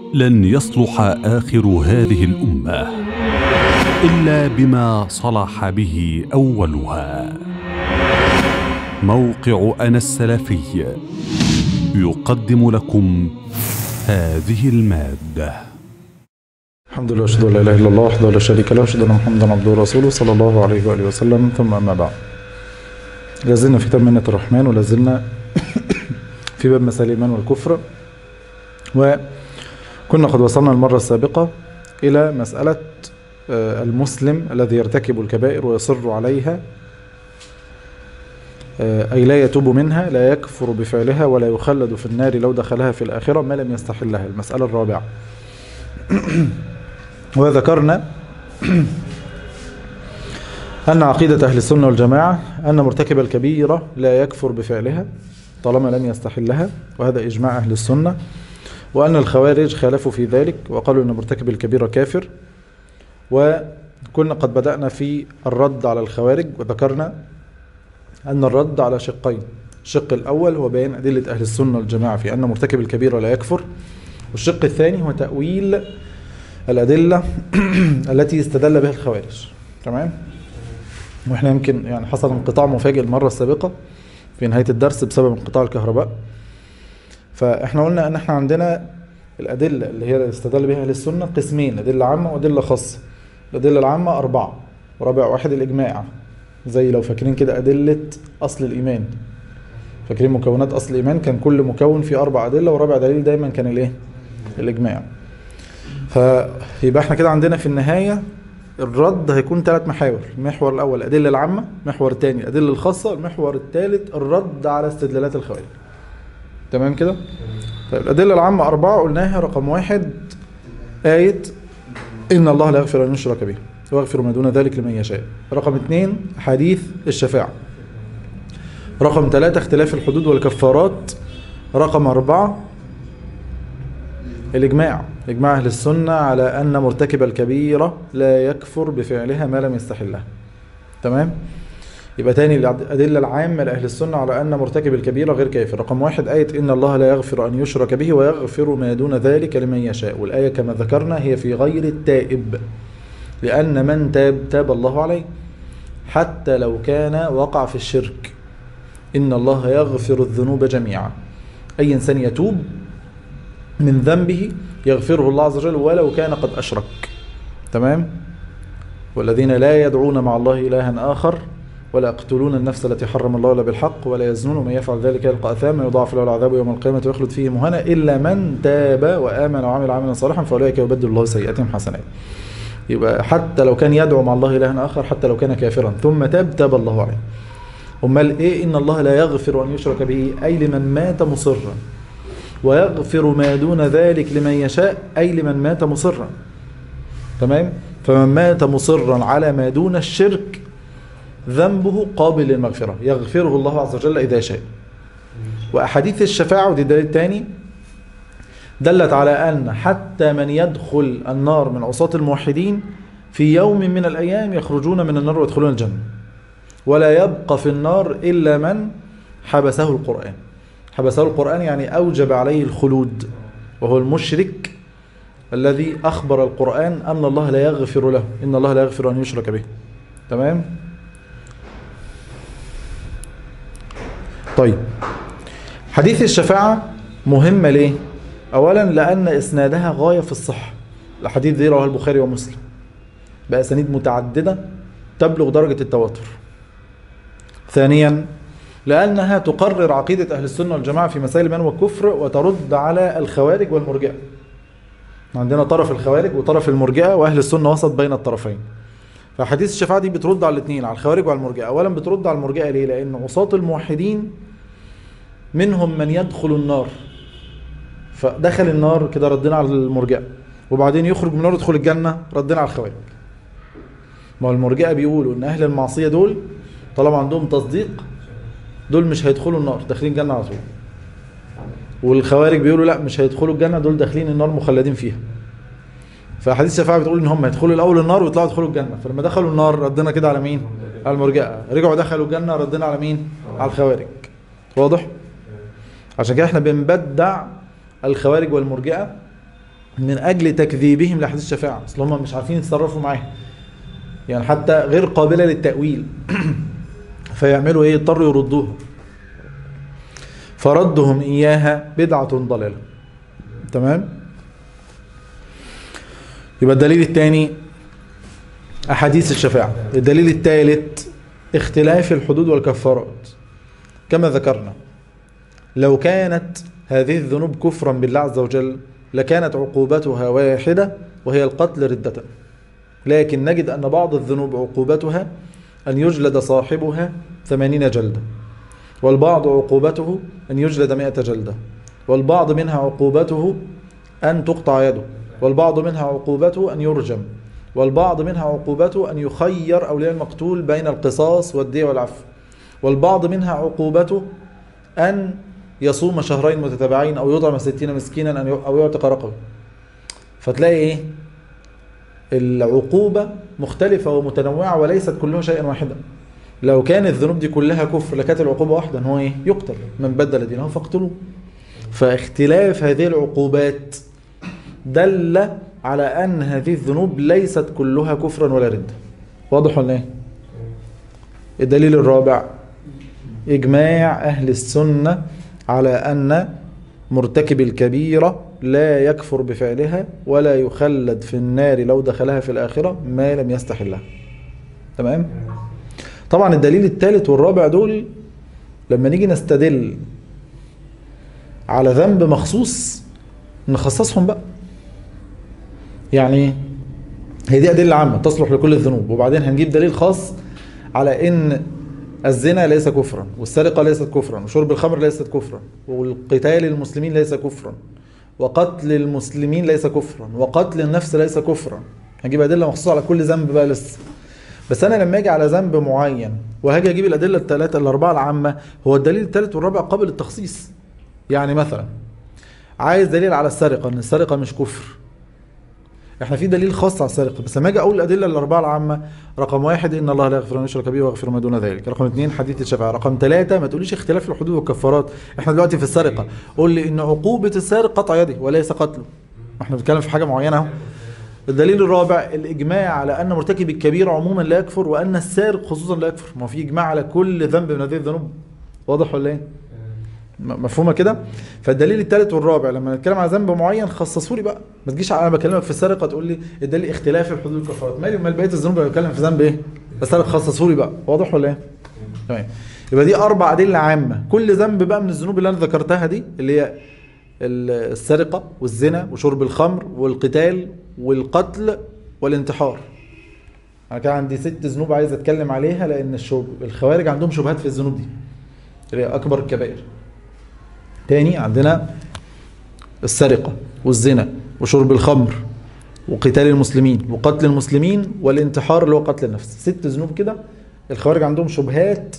لن يصلح اخر هذه الامه الا بما صلح به اولها موقع انا السلفي يقدم لكم هذه الماده الحمد لله اشهد ان لا اله الا الله وحده لا شريك له اشهد ان محمدا عبده ورسوله صلى الله عليه واله وسلم ثم اما بعد لازلنا في كتاب منة الرحمن ولازلنا في باب مسائل الايمان والكفر وكنا قد وصلنا المرة السابقة إلى مسألة آه، المسلم الذي يرتكب الكبائر ويصر عليها آه، أي لا يتوب منها لا يكفر بفعلها ولا يخلد في النار لو دخلها في الآخرة ما لم يستحلها المسألة الرابعة وذكرنا أن عقيدة أهل السنة والجماعة أن مرتكب الكبيرة لا يكفر بفعلها طالما لم يستحلها وهذا إجماع أهل السنة وأن الخوارج خالفوا في ذلك وقالوا أن مرتكب الكبيرة كافر وكنا قد بدأنا في الرد على الخوارج وذكرنا أن الرد على شقين الشق الأول هو بيان أدلة أهل السنة والجماعة في أن مرتكب الكبيرة لا يكفر والشق الثاني هو تأويل الأدلة التي استدل بها الخوارج تمام واحنا يمكن يعني حصل انقطاع مفاجئ المرة السابقة في نهاية الدرس بسبب انقطاع الكهرباء فاحنا قلنا ان احنا عندنا الأدلة اللي هي استدل بها أهل السنة قسمين أدلة عامة وأدلة خاصة الأدلة العامة أربعة ورابع واحد الإجماع زي لو فاكرين كده أدلة أصل الإيمان فاكرين مكونات أصل الإيمان كان كل مكون فيه أربع أدلة ورابع دليل دايما كان الإيه؟ الإجماع فيبقى احنا كده عندنا في النهاية الرد هيكون ثلاث محاور المحور الأول الأدلة العامة المحور الثاني الأدلة الخاصة المحور الثالث الرد على استدلالات الخوارج تمام كده طيب الأدلة العامة أربعة قلناها رقم واحد آية إن الله لا يغفر أن يشرك به ويغفر ما دون ذلك لمن يشاء رقم اثنين حديث الشفاعة رقم ثلاثة اختلاف الحدود والكفارات رقم أربعة الإجماع إجماع أهل السنة على أن مرتكب الكبيرة لا يكفر بفعلها ما لم يستحلها تمام يبقى تاني الأدلة العامة لأهل السنة على أن مرتكب الكبيرة غير كافر رقم واحد آية إن الله لا يغفر أن يشرك به ويغفر ما دون ذلك لمن يشاء والآية كما ذكرنا هي في غير التائب لأن من تاب تاب الله عليه حتى لو كان وقع في الشرك إن الله يغفر الذنوب جميعا أي إنسان يتوب من ذنبه يغفره الله عز وجل ولو كان قد أشرك تمام والذين لا يدعون مع الله إلها آخر ولا يقتلون النفس التي حرم الله إلا بالحق ولا يزنون ومن يفعل ذلك يلقى أثاما يضاعف له العذاب يوم القيامة ويخلد فيه مهنا إلا من تاب وآمن وعمل عملا صالحا فأولئك يبدل الله سيئاتهم حسنات يبقى حتى لو كان يدعو مع الله إلها آخر حتى لو كان كافرا ثم تاب تاب الله عليه أمال إيه إن الله لا يغفر أن يشرك به أي لمن مات مصرا ويغفر ما دون ذلك لمن يشاء أي لمن مات مصرا تمام فمن مات مصرا على ما دون الشرك ذنبه قابل للمغفرة يغفره الله عز وجل إذا شاء وأحاديث الشفاعة ودي الدليل الثاني دلت على أن حتى من يدخل النار من عصاة الموحدين في يوم من الأيام يخرجون من النار ويدخلون الجنة ولا يبقى في النار إلا من حبسه القرآن حبسه القرآن يعني أوجب عليه الخلود وهو المشرك الذي أخبر القرآن أن الله لا يغفر له إن الله لا يغفر أن يشرك به تمام طيب حديث الشفاعة مهمة ليه أولا لأن إسنادها غاية في الصحة الحديث دي رواه البخاري ومسلم بأسانيد متعددة تبلغ درجة التواتر ثانيا لأنها تقرر عقيدة أهل السنة والجماعة في مسائل الإيمان والكفر وترد على الخوارج والمرجئة عندنا طرف الخوارج وطرف المرجئة وأهل السنة وسط بين الطرفين فحديث الشفاعة دي بترد على الاثنين على الخوارج وعلى المرجئة أولا بترد على المرجئة ليه؟ لأن عصاة الموحدين منهم من يدخل النار فدخل النار كده ردنا على المرجئة وبعدين يخرج من النار يدخل الجنة ردنا على الخوارج ما هو المرجئة بيقولوا إن أهل المعصية دول طالما عندهم تصديق دول مش هيدخلوا النار داخلين الجنة على طول والخوارج بيقولوا لا مش هيدخلوا الجنة دول داخلين النار مخلدين فيها فحديث الشفاعة بتقول ان هم يدخلوا الاول النار ويطلعوا يدخلوا الجنة فلما دخلوا النار ردنا كده على مين على المرجئة رجعوا دخلوا الجنة ردنا على مين على الخوارج واضح عشان كده احنا بنبدع الخوارج والمرجئة من اجل تكذيبهم لاحاديث الشفاعه اصل هم مش عارفين يتصرفوا معاها يعني حتى غير قابله للتاويل فيعملوا ايه يضطروا يردوها فردهم اياها بدعه ضلاله تمام يبقى الدليل الثاني احاديث الشفاعه الدليل الثالث اختلاف الحدود والكفارات كما ذكرنا لو كانت هذه الذنوب كفرا بالله عز وجل لكانت عقوبتها واحدة وهي القتل ردة لكن نجد أن بعض الذنوب عقوبتها أن يجلد صاحبها ثمانين جلدة والبعض عقوبته أن يجلد مئة جلدة والبعض منها عقوبته أن تقطع يده والبعض منها عقوبته أن يرجم والبعض منها عقوبته أن يخير أولياء المقتول بين القصاص والدية والعفو والبعض منها عقوبته أن يصوم شهرين متتابعين أو يطعم ستين مسكينا أو يعتق رقبة فتلاقي إيه العقوبة مختلفة ومتنوعة وليست كلها شيئا واحدا لو كانت الذنوب دي كلها كفر لكانت العقوبة واحدة ان هو ايه يقتل من بدل دينه فاقتلوه فاختلاف هذه العقوبات دل على ان هذه الذنوب ليست كلها كفرا ولا ردة واضح ولا ايه الدليل الرابع اجماع اهل السنة على ان مرتكب الكبيرة لا يكفر بفعلها ولا يخلد في النار لو دخلها في الآخرة ما لم يستحلها تمام طبعا الدليل الثالث والرابع دول لما نيجي نستدل على ذنب مخصوص نخصصهم بقى يعني هي دي أدلة عامة تصلح لكل الذنوب وبعدين هنجيب دليل خاص على إن الزنا ليس كفرا والسرقة ليست كفرا وشرب الخمر ليست كفرا والقتال المسلمين ليس كفرا وقتل المسلمين ليس كفرا وقتل النفس ليس كفرا هجيب أدلة مخصوصة على كل ذنب بقى لسه بس أنا لما أجي على ذنب معين وهاجي أجيب الأدلة الثلاثة الأربعة العامة هو الدليل الثالث والرابع قابل للتخصيص يعني مثلا عايز دليل على السرقة إن السرقة مش كفر احنا في دليل خاص على السرقه بس لما اجي اقول الادله الاربعه العامه رقم واحد ان الله لا يغفر ان يشرك به ويغفر ما دون ذلك رقم اثنين حديث الشفاعه رقم ثلاثه ما تقوليش اختلاف الحدود والكفارات احنا دلوقتي في السرقه قول لي ان عقوبه السارق قطع يده وليس قتله ما احنا بنتكلم في حاجه معينه اهو الدليل الرابع الاجماع على ان مرتكب الكبيره عموما لا يكفر وان السارق خصوصا لا يكفر ما في اجماع على كل ذنب من هذه الذنوب واضح ولا ايه مفهومه كده فالدليل الثالث والرابع لما نتكلم على ذنب معين خصصوا لي بقى ما تجيش انا بكلمك في السرقه تقول لي الدليل اختلاف الحدود والكفارات مالي ومال بقيه الذنوب بتكلم في ذنب ايه بس انا خصصوا لي بقى واضح ولا ايه تمام يبقى دي اربع ادله عامه كل ذنب بقى من الذنوب اللي انا ذكرتها دي اللي هي السرقه والزنا وشرب الخمر والقتال والقتل والانتحار انا كان عندي ست ذنوب عايز اتكلم عليها لان الشوب الخوارج عندهم شبهات في الذنوب دي اللي هي اكبر الكبائر تاني عندنا السرقة والزنا وشرب الخمر وقتال المسلمين وقتل المسلمين والانتحار اللي هو قتل النفس ست ذنوب كده الخوارج عندهم شبهات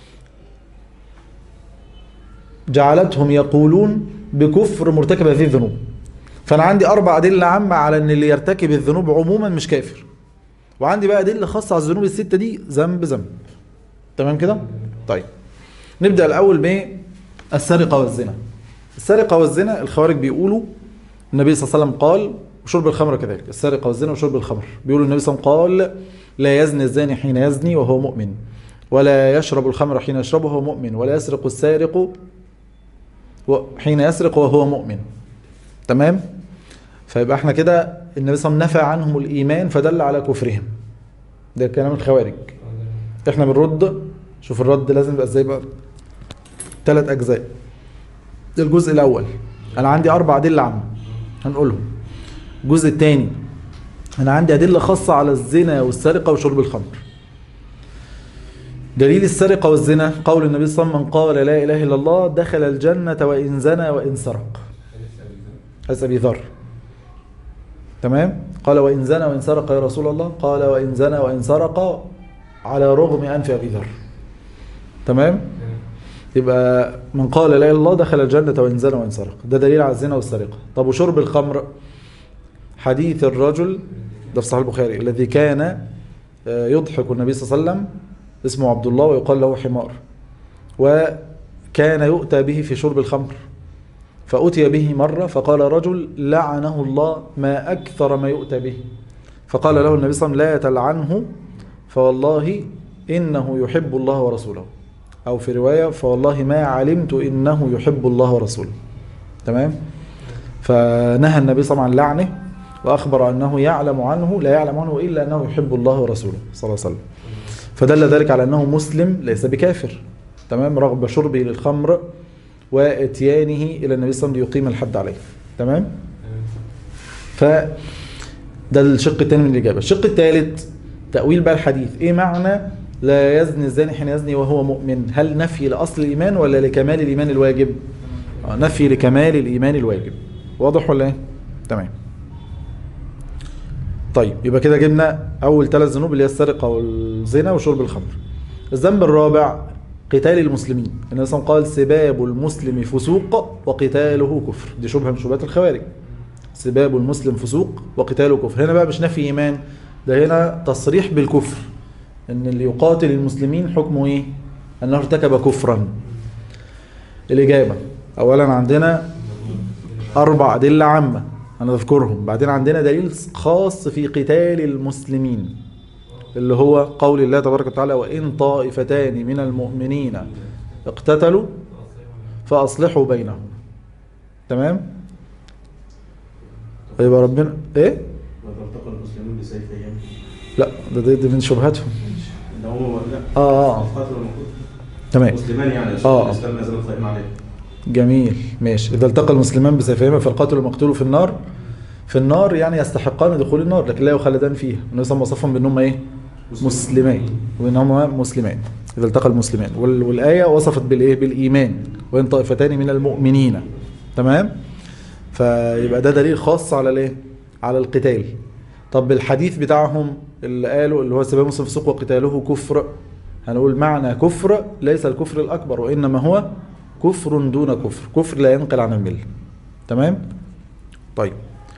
جعلتهم يقولون بكفر مرتكب هذه الذنوب فانا عندي اربع ادله عامه على ان اللي يرتكب الذنوب عموما مش كافر وعندي بقى ادله خاصه على الذنوب السته دي ذنب ذنب تمام كده طيب نبدا الاول بايه السرقة والزنا السرقة والزنا الخوارج بيقولوا النبي صلى الله عليه وسلم قال وشرب الخمر كذلك السرقة والزنا وشرب الخمر بيقولوا النبي صلى الله عليه وسلم قال لا يزني الزاني حين يزني وهو مؤمن ولا يشرب الخمر حين يشربه وهو مؤمن ولا يسرق السارق حين يسرق وهو مؤمن تمام فيبقى احنا كده النبي صلى الله عليه وسلم نفى عنهم الإيمان فدل على كفرهم ده كلام الخوارج احنا بنرد شوف الرد لازم يبقى ازاي بقى ثلاث أجزاء ده الجزء الأول أنا عندي أربع أدلة عامة هنقولهم الجزء الثاني أنا عندي أدلة خاصة على الزنا والسرقة وشرب الخمر دليل السرقة والزنا قول النبي صلى الله عليه وسلم من قال لا إله إلا الله دخل الجنة وإن زنى وإن سرق حديث أبي ذر تمام قال وإن زنى وإن سرق يا رسول الله قال وإن زنى وإن سرق على رغم أنف أبي ذر تمام يبقى من قال لا اله الا الله دخل الجنة وإن زنى وإن سرق ده دليل على الزنا والسرقة طب وشرب الخمر حديث الرجل ده في صحيح البخاري الذي كان يضحك النبي صلى الله عليه وسلم اسمه عبد الله ويقال له حمار وكان يؤتى به في شرب الخمر فأتي به مرة فقال رجل لعنه الله ما أكثر ما يؤتى به فقال له النبي صلى الله عليه وسلم لا تلعنه فوالله إنه يحب الله ورسوله أو في رواية فوالله ما علمت إنه يحب الله ورسوله تمام فنهى النبي صلى الله عليه وسلم عن لعنه وأخبر أنه يعلم عنه لا يعلم عنه إلا أنه يحب الله ورسوله صلى الله عليه وسلم فدل ذلك على أنه مسلم ليس بكافر تمام رغم شربه للخمر واتيانه إلى النبي صلى الله عليه وسلم ليقيم الحد عليه تمام ف ده الشق الثاني من الإجابة الشق الثالث تأويل بقى الحديث إيه معنى لا يزني الزاني حين يزني وهو مؤمن هل نفي لأصل الإيمان ولا لكمال الإيمان الواجب آه، نفي لكمال الإيمان الواجب واضح ولا إيه تمام طيب يبقى كده جبنا أول ثلاث ذنوب اللي هي السرقة والزنا وشرب الخمر الذنب الرابع قتال المسلمين النبي صلى الله عليه وسلم قال سباب المسلم فسوق وقتاله كفر دي شبهة من شبهات الخوارج سباب المسلم فسوق وقتاله كفر هنا بقى مش نفي إيمان ده هنا تصريح بالكفر ان اللي يقاتل المسلمين حكمه ايه انه ارتكب كفرا الاجابه اولا عندنا اربع ادله عامه هنذكرهم بعدين عندنا دليل خاص في قتال المسلمين اللي هو قول الله تبارك وتعالى وان طائفتان من المؤمنين اقتتلوا فاصلحوا بينهم تمام يبقى ربنا ايه وتلتقى المسلمون بسيفيهم لا ده, ده, ده من شبهاتهم اللي هو لا اه اه القاتل والمقتول تمام مسلمان يعني آه. شرط الاسلام ما زال قائم عليه جميل ماشي إذا التقى المسلمان بسيفيهما فالقاتل والمقتول في النار في النار يعني يستحقان دخول النار لكن لا يخلدان فيها النبي صلى الله عليه وسلم وصفهم بأنهم إيه مسلمين وإنهما مسلمان إذا التقى المسلمان وال- والآية وصفت بالإيه بالإيمان وإن طائفتان من المؤمنين تمام فيبقى ده دليل خاص على الإيه على القتال طب الحديث بتاعهم اللي قالوا اللي هو سباب مسلم فسوق وقتاله كفر هنقول معنى كفر ليس الكفر الأكبر وإنما هو كفر دون كفر كفر لا ينقل عن الملة تمام طيب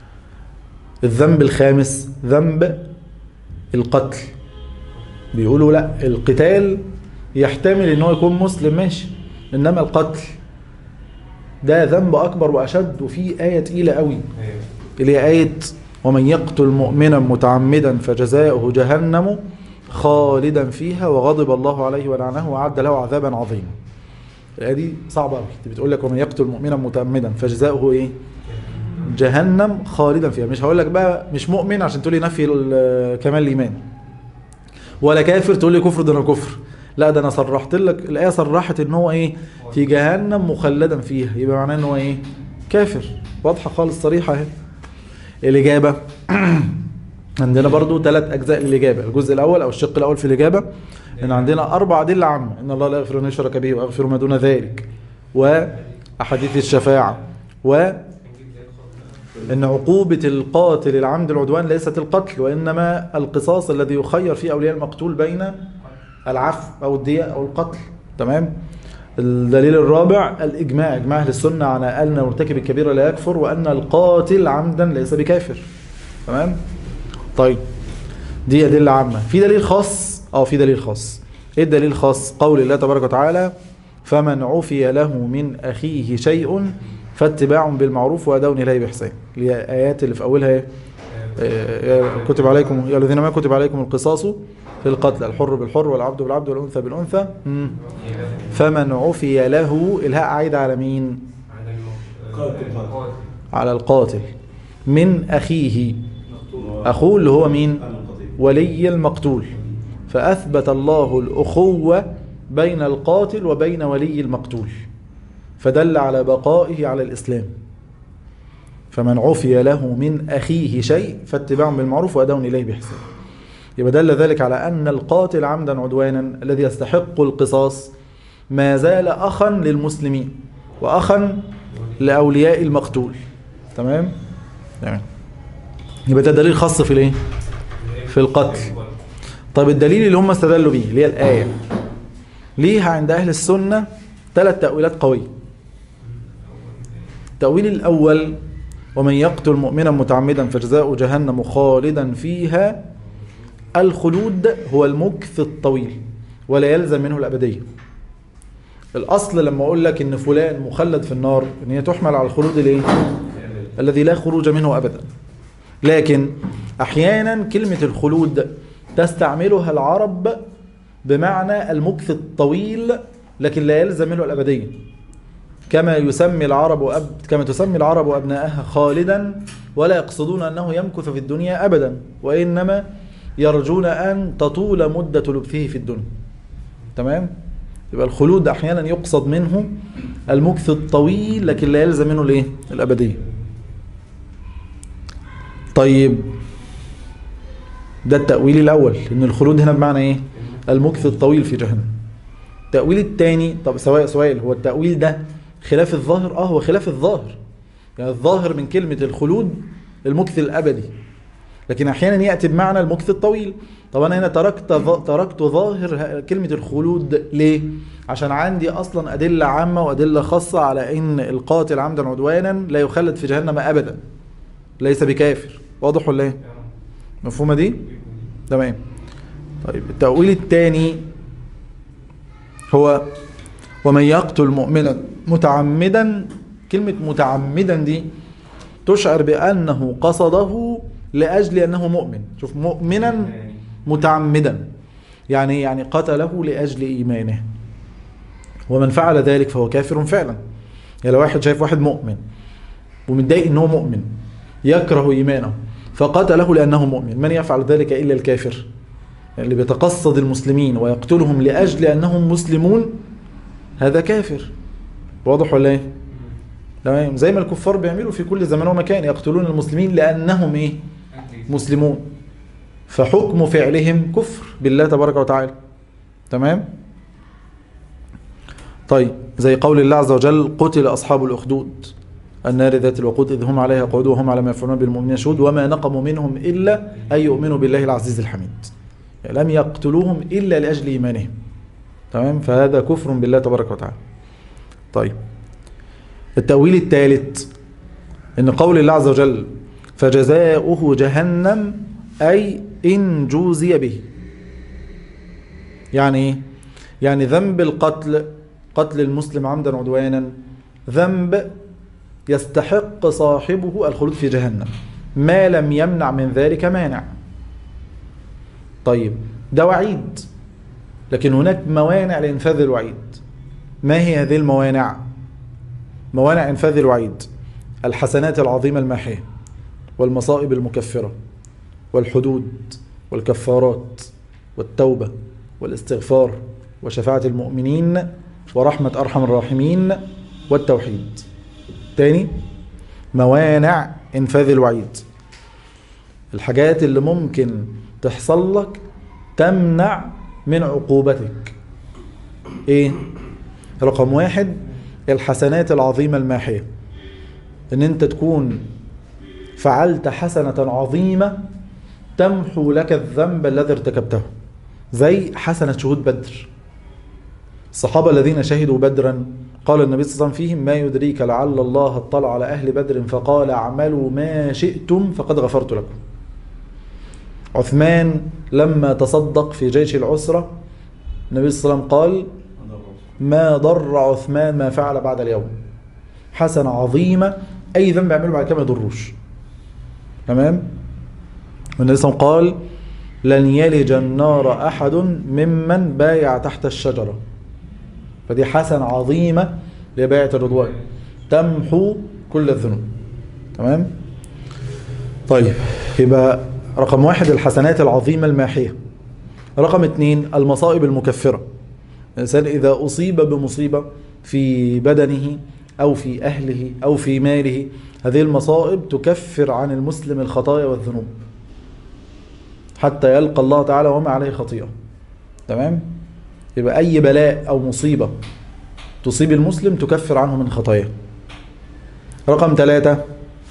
الذنب الخامس ذنب القتل بيقولوا لا القتال يحتمل ان هو يكون مسلم ماشي انما القتل ده ذنب اكبر واشد وفي ايه تقيله قوي اللي هي ايه ومن يقتل مؤمنا متعمدا فجزاؤه جهنم خالدا فيها وغضب الله عليه ولعنه وأعد له عذابا عظيما الآية دي صعبة قوي دي بتقول لك ومن يقتل مؤمنا متعمدا فجزاؤه ايه جهنم خالدا فيها مش هقول لك بقى مش مؤمن عشان تقول لي نفي ال- كمال الايمان ولا كافر تقول لي كفر دون كفر لا ده انا صرحت لك الايه صرحت ان هو ايه في جهنم مخلدا فيها يبقى معناه ان هو ايه كافر واضحه خالص صريحه اهي الاجابه عندنا برضو ثلاث اجزاء للاجابه الجزء الاول او الشق الاول في الاجابه ان عندنا اربع ادله عامه ان الله لا يغفر ان يشرك به ويغفر ما دون ذلك واحاديث الشفاعه و ان عقوبه القاتل العمد العدوان ليست القتل وانما القصاص الذي يخير فيه اولياء المقتول بين العفو او الدية او القتل تمام الدليل الرابع الاجماع اجماع اهل السنه على ان مرتكب الكبيره لا يكفر وان القاتل عمدا ليس بكافر تمام طيب دي أدلة عامة في دليل خاص اه في دليل خاص ايه الدليل الخاص قول الله تبارك وتعالى فمن عفي له من أخيه شيء فاتباع بالمعروف وأداء إليه بإحسان اللي هي آيات اللي في أولها ايه آه، يا كتب عليكم يا الذين ما كتب عليكم القصاص في القتل الحر بالحر والعبد بالعبد والأنثى بالأنثى مم. فمن عفي له الهاء عايدة على مين قاتل قاتل على القاتل من أخيه أخوه اللي هو مين القتيل ولي المقتول فأثبت الله الأخوة بين القاتل وبين ولي المقتول فدل على بقائه على الإسلام فمن عفي له من أخيه شيء فاتباع بالمعروف وأداء إليه بإحسان يبقى دل ذلك على أن القاتل عمدا عدوانا الذي يستحق القصاص ما زال أخا للمسلمين وأخا لأولياء المقتول تمام؟ تمام يبقى ده دليل خاص في الايه؟ في القتل طيب الدليل اللي هم استدلوا بيه اللي هي الآية ليها عند أهل السنة ثلاث تأويلات قوية التأويل الأول ومن يقتل مؤمنا متعمدا فجزاؤه جهنم خالدا فيها الخلود هو المكث الطويل ولا يلزم منه الأبدية الاصل لما اقول لك ان فلان مخلد في النار ان هي تحمل على الخلود الايه الذي لا خروج منه ابدا لكن احيانا كلمه الخلود تستعملها العرب بمعنى المكث الطويل لكن لا يلزم منه الابديه كما يسمي العرب أب... كما تسمي العرب ابنائها خالدا ولا يقصدون انه يمكث في الدنيا ابدا وانما يرجون ان تطول مده لبثه في الدنيا تمام يبقى الخلود احيانا يقصد منه المكث الطويل لكن لا يلزم منه الايه الابديه طيب ده التاويل الاول ان الخلود هنا بمعنى ايه المكث الطويل في جهنم التاويل الثاني طب سواء سؤال هو التاويل ده خلاف الظاهر اه هو خلاف الظاهر يعني الظاهر من كلمه الخلود المكث الابدي لكن احيانا ياتي بمعنى المكث الطويل طب انا هنا تركت تركت ظاهر كلمه الخلود ليه عشان عندي اصلا ادله عامه وادله خاصه على ان القاتل عمدا عدوانا لا يخلد في جهنم ابدا ليس بكافر واضح ولا ايه مفهومه دي تمام طيب التاويل الثاني هو ومن يقتل مؤمنا متعمدا كلمه متعمدا دي تشعر بانه قصده لاجل انه مؤمن شوف مؤمنا متعمدا يعني يعني قتله لاجل ايمانه ومن فعل ذلك فهو كافر فعلا يعني لو واحد شايف واحد مؤمن ومتضايق ان هو مؤمن يكره ايمانه فقتله لانه مؤمن من يفعل ذلك الا الكافر يعني اللي بيتقصد المسلمين ويقتلهم لاجل انهم مسلمون هذا كافر واضح ولا ايه تمام زي ما الكفار بيعملوا في كل زمان ومكان يقتلون المسلمين لانهم ايه مسلمون فحكم فعلهم كفر بالله تبارك وتعالى تمام طيب زي قول الله عز وجل قتل أصحاب الأخدود النار ذات الوقود إذ هم عليها قعود وهم على ما يفعلون بالمؤمنين شهود وما نقموا منهم إلا أن يؤمنوا بالله العزيز الحميد يعني لم يقتلوهم إلا لأجل إيمانهم تمام فهذا كفر بالله تبارك وتعالى طيب التأويل الثالث إن قول الله عز وجل فجزاؤه جهنم أي إن جوزي به يعني إيه؟ يعني ذنب القتل قتل المسلم عمدا عدوانا ذنب يستحق صاحبه الخلود في جهنم ما لم يمنع من ذلك مانع طيب ده وعيد لكن هناك موانع لإنفاذ الوعيد ما هي هذه الموانع موانع إنفاذ الوعيد الحسنات العظيمة الماحية والمصائب المكفرة والحدود والكفارات والتوبة والاستغفار وشفاعة المؤمنين ورحمة أرحم الراحمين والتوحيد تاني موانع إنفاذ الوعيد الحاجات اللي ممكن تحصل لك تمنع من عقوبتك ايه رقم واحد الحسنات العظيمة الماحية ان انت تكون فعلت حسنة عظيمة تمحو لك الذنب الذي ارتكبته زي حسنة شهود بدر الصحابة الذين شهدوا بدرا قال النبي صلى الله عليه وسلم فيهم ما يدريك لعل الله اطلع على أهل بدر فقال اعملوا ما شئتم فقد غفرت لكم عثمان لما تصدق في جيش العسرة النبي صلى الله عليه وسلم قال ما ضر عثمان ما فعل بعد اليوم حسنة عظيمة أي ذنب يعمله بعد كده ما يضروش تمام والنبي صلى الله عليه وسلم قال لن يلج النار أحد ممن بايع تحت الشجرة فدي حسنة عظيمة لبايعة الرضوان تمحو كل الذنوب تمام طيب يبقى رقم واحد الحسنات العظيمة الماحية رقم اثنين المصائب المكفرة الإنسان إذا أصيب بمصيبة في بدنه أو في أهله أو في ماله هذه المصائب تكفر عن المسلم الخطايا والذنوب حتى يلقى الله تعالى وما عليه خطيئة تمام يبقى أي بلاء أو مصيبة تصيب المسلم تكفر عنه من خطاياه رقم ثلاثة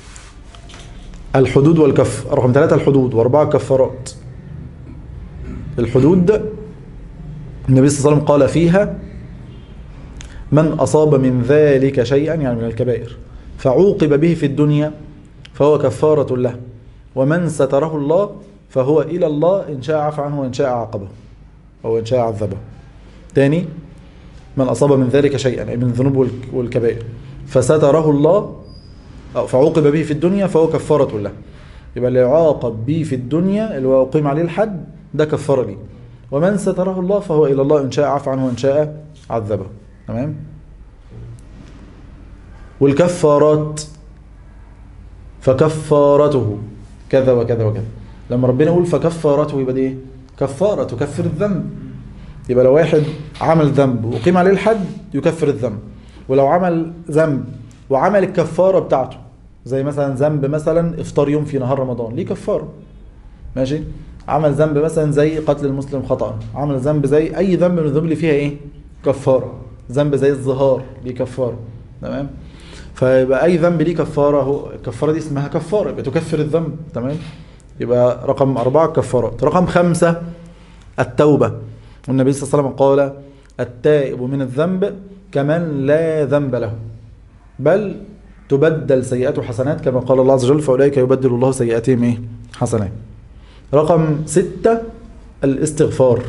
الحدود والكف رقم ثلاثة الحدود وأربعة كفارات الحدود النبي صلى الله عليه وسلم قال فيها من أصاب من ذلك شيئا يعني من الكبائر فعوقب به في الدنيا فهو كفارة له ومن ستره الله فهو إلى الله إن شاء عفى عنه وإن شاء عاقبه أو إن شاء عذبه تاني من أصاب من ذلك شيئا أي من الذنوب والك- والكبائر فستره الله أو فعوقب به في الدنيا فهو كفارة له يبقى اللي يعاقب به في الدنيا اللي هو أقيم عليه الحد ده كفارة ليه ومن ستره الله فهو إلى الله إن شاء عفى عنه وإن شاء عذبه تمام والكفارات فكفارته كذا وكذا وكذا لما ربنا يقول فكفارته يبقى دي ايه كفارة تكفر الذنب يبقى لو واحد عمل ذنب وقيم عليه الحد يكفر الذنب ولو عمل ذنب وعمل الكفارة بتاعته زي مثلا ذنب مثلا افطار يوم في نهار رمضان ليه كفارة ماشي عمل ذنب مثلا زي قتل المسلم خطأ عمل ذنب زي اي ذنب من الذنوب اللي فيها ايه كفارة ذنب زي الظهار ليه كفارة تمام فيبقى اي ذنب ليه كفاره هو الكفاره دي اسمها كفاره يبقى تكفر الذنب تمام يبقى رقم أربعة الكفارات رقم خمسة التوبة والنبي صلى الله عليه وسلم قال التائب من الذنب كمن لا ذنب له بل تبدل سيئاته حسنات كما قال الله عز وجل فأولئك يبدل الله سيئاتهم ايه حسنات رقم ستة الاستغفار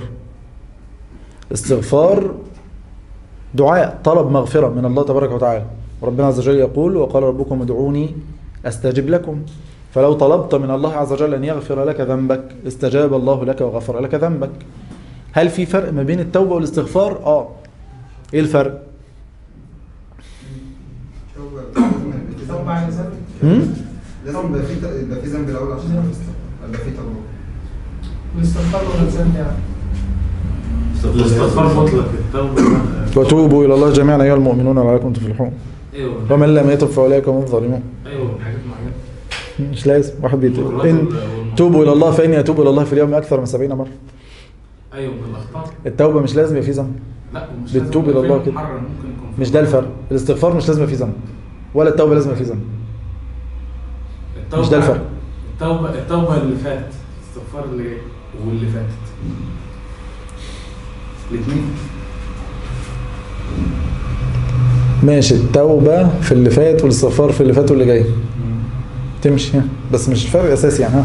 استغفار دعاء طلب مغفرة من الله تبارك وتعالى ربنا عز وجل يقول وقال ربكم ادعوني استجب لكم فلو طلبت من الله عز وجل ان يغفر لك ذنبك استجاب الله لك وغفر لك ذنبك هل في فرق ما بين التوبة والاستغفار اه ايه الفرق توبة عن ذنب هم؟ لازم يبقى في يبقى في ذنب الاول عشان يبقى في توبه والاستغفار ولا الذنب يعني الاستغفار مطلق التوبة وتوبوا الى الله جميعا ايها المؤمنون لعلكم تفلحون ايوه ومن لم يتب فاولئك هم الظالمون ايوه حاجات معينه مش لازم واحد بيتوب ان توبوا الى الله فاني اتوب الى الله في اليوم اكثر من 70 مره ايوه من الاخطاء التوبه مش لازم يبقى فيه ذنب لا ومش بتتوب لازم إلى يبقى الله فيه كده. محرم، ممكن يكون فيه مش ده الفرق الاستغفار مش لازم يبقى فيه ذنب ولا التوبه لازم يبقى فيه ذنب التوبة مش ده الفرق. التوبة التوبة اللي فاتت الاستغفار اللي جاي واللي فاتت الاثنين ماشي التوبة في اللي فات والاستغفار في اللي فات واللي جاي تمشي ها بس مش فرق أساسي يعني ها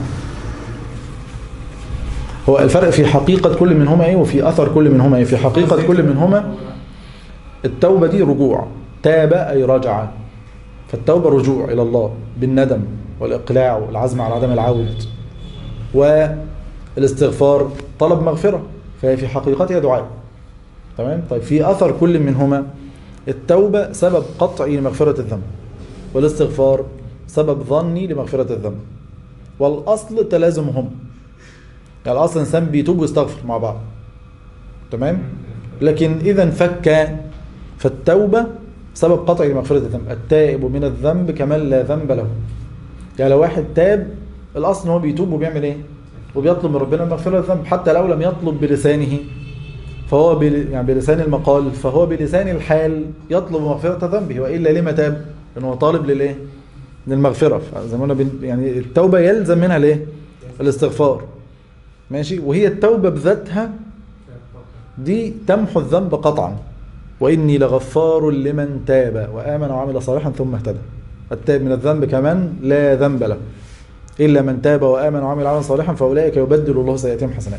هو الفرق في حقيقة كل منهما ايه وفي أثر كل منهما ايه في حقيقة كل منهما التوبة دي رجوع تاب أي رجع فالتوبة رجوع إلى الله بالندم والإقلاع والعزم على عدم العود والاستغفار طلب مغفرة فهي في حقيقتها دعاء تمام طيب في أثر كل منهما التوبة سبب قطعي لمغفرة الذنب والاستغفار سبب ظني لمغفرة الذنب والأصل تلازمهم يعني الأصل الإنسان بيتوب ويستغفر مع بعض تمام لكن إذا انفك فالتوبة سبب قطعي لمغفرة الذنب التائب من الذنب كمن لا ذنب له يعني لو واحد تاب الأصل إن هو بيتوب وبيعمل إيه وبيطلب من ربنا مغفرة الذنب حتى لو لم يطلب بلسانه فهو بل يعني بلسان المقال فهو بلسان الحال يطلب مغفرة ذنبه وإلا لما تاب لأنه هو طالب للإيه للمغفرة زي ما قلنا بن- يعني التوبة يلزم منها الإيه الاستغفار ماشي وهي التوبة بذاتها دي تمحو الذنب قطعا وإني لغفار لمن تاب وآمن وعمل صالحا ثم اهتدى التائب من الذنب كمن لا ذنب له إلا من تاب وآمن وعمل عملا صالحا فأولئك يبدل الله سيئاتهم حسنات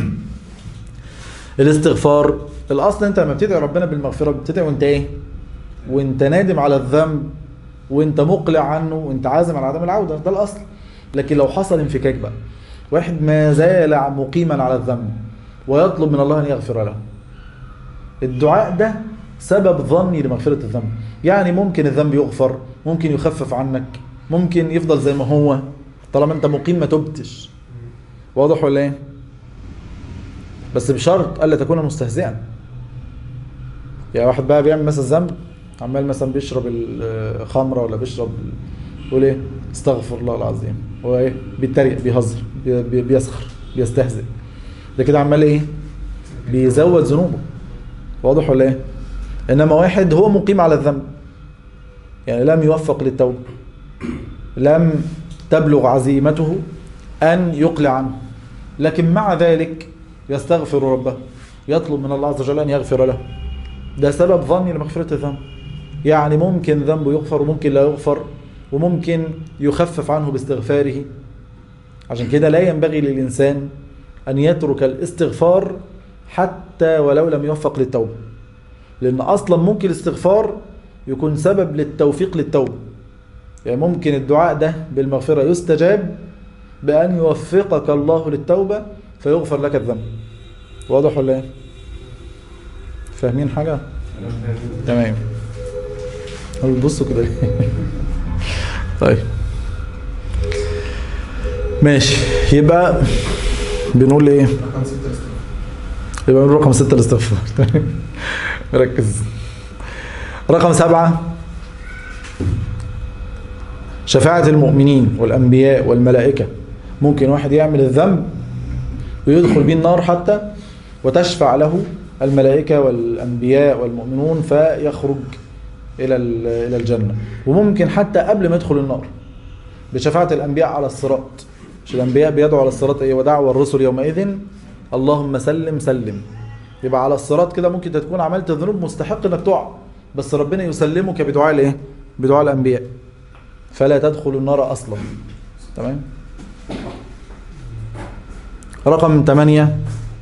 الاستغفار الأصل أنت لما بتدعي ربنا بالمغفرة بتدعي وأنت إيه وأنت نادم على الذنب وأنت مقلع عنه وأنت عازم على عدم العودة ده الأصل لكن لو حصل انفكاك بقى واحد ما زال مقيما على الذنب ويطلب من الله أن يغفر له الدعاء ده سبب ظني لمغفرة الذنب يعني ممكن الذنب يغفر ممكن يخفف عنك ممكن يفضل زي ما هو طالما انت مقيم ما تبتش واضح ولا ايه بس بشرط الا تكون مستهزئا يعني واحد بقى بيعمل مثلا ذنب عمال مثلا بيشرب الخمره ولا بيشرب ال- يقول ايه استغفر الله العظيم هو ايه بيتريق بيهزر بي- بي- بيسخر بيستهزئ ده كده عمال ايه بيزود ذنوبه واضح ولا ايه انما واحد هو مقيم على الذنب يعني لم يوفق للتوبه لم تبلغ عزيمته ان يقلع عنه لكن مع ذلك يستغفر ربه يطلب من الله عز وجل ان يغفر له ده سبب ظني لمغفرة الذنب يعني ممكن ذنبه يغفر وممكن لا يغفر وممكن يخفف عنه باستغفاره عشان كده لا ينبغي للإنسان أن يترك الاستغفار حتى ولو لم يوفق للتوبة لان اصلا ممكن الاستغفار يكون سبب للتوفيق للتوبه يعني ممكن الدعاء ده بالمغفره يستجاب بان يوفقك الله للتوبه فيغفر لك الذنب واضح ولا ايه فاهمين حاجه تمام هو بصوا كده ليه؟ طيب ماشي يبقى بنقول ايه رقم ستة استغفار يبقى من رقم ستة الاستغفار مركز رقم سبعة شفاعة المؤمنين والأنبياء والملائكة ممكن واحد يعمل الذنب ويدخل بيه النار حتى وتشفع له الملائكة والأنبياء والمؤمنون فيخرج إلى ال- إلى الجنة وممكن حتى قبل ما يدخل النار بشفاعة الأنبياء على الصراط مش الأنبياء بيدعوا على الصراط إيه ودعوى الرسل يومئذ اللهم سلم سلم يبقى على الصراط كده ممكن تكون عملت ذنوب مستحق انك تقع بس ربنا يسلمك بدعاء الايه بدعاء الانبياء فلا تدخل النار اصلا تمام رقم 8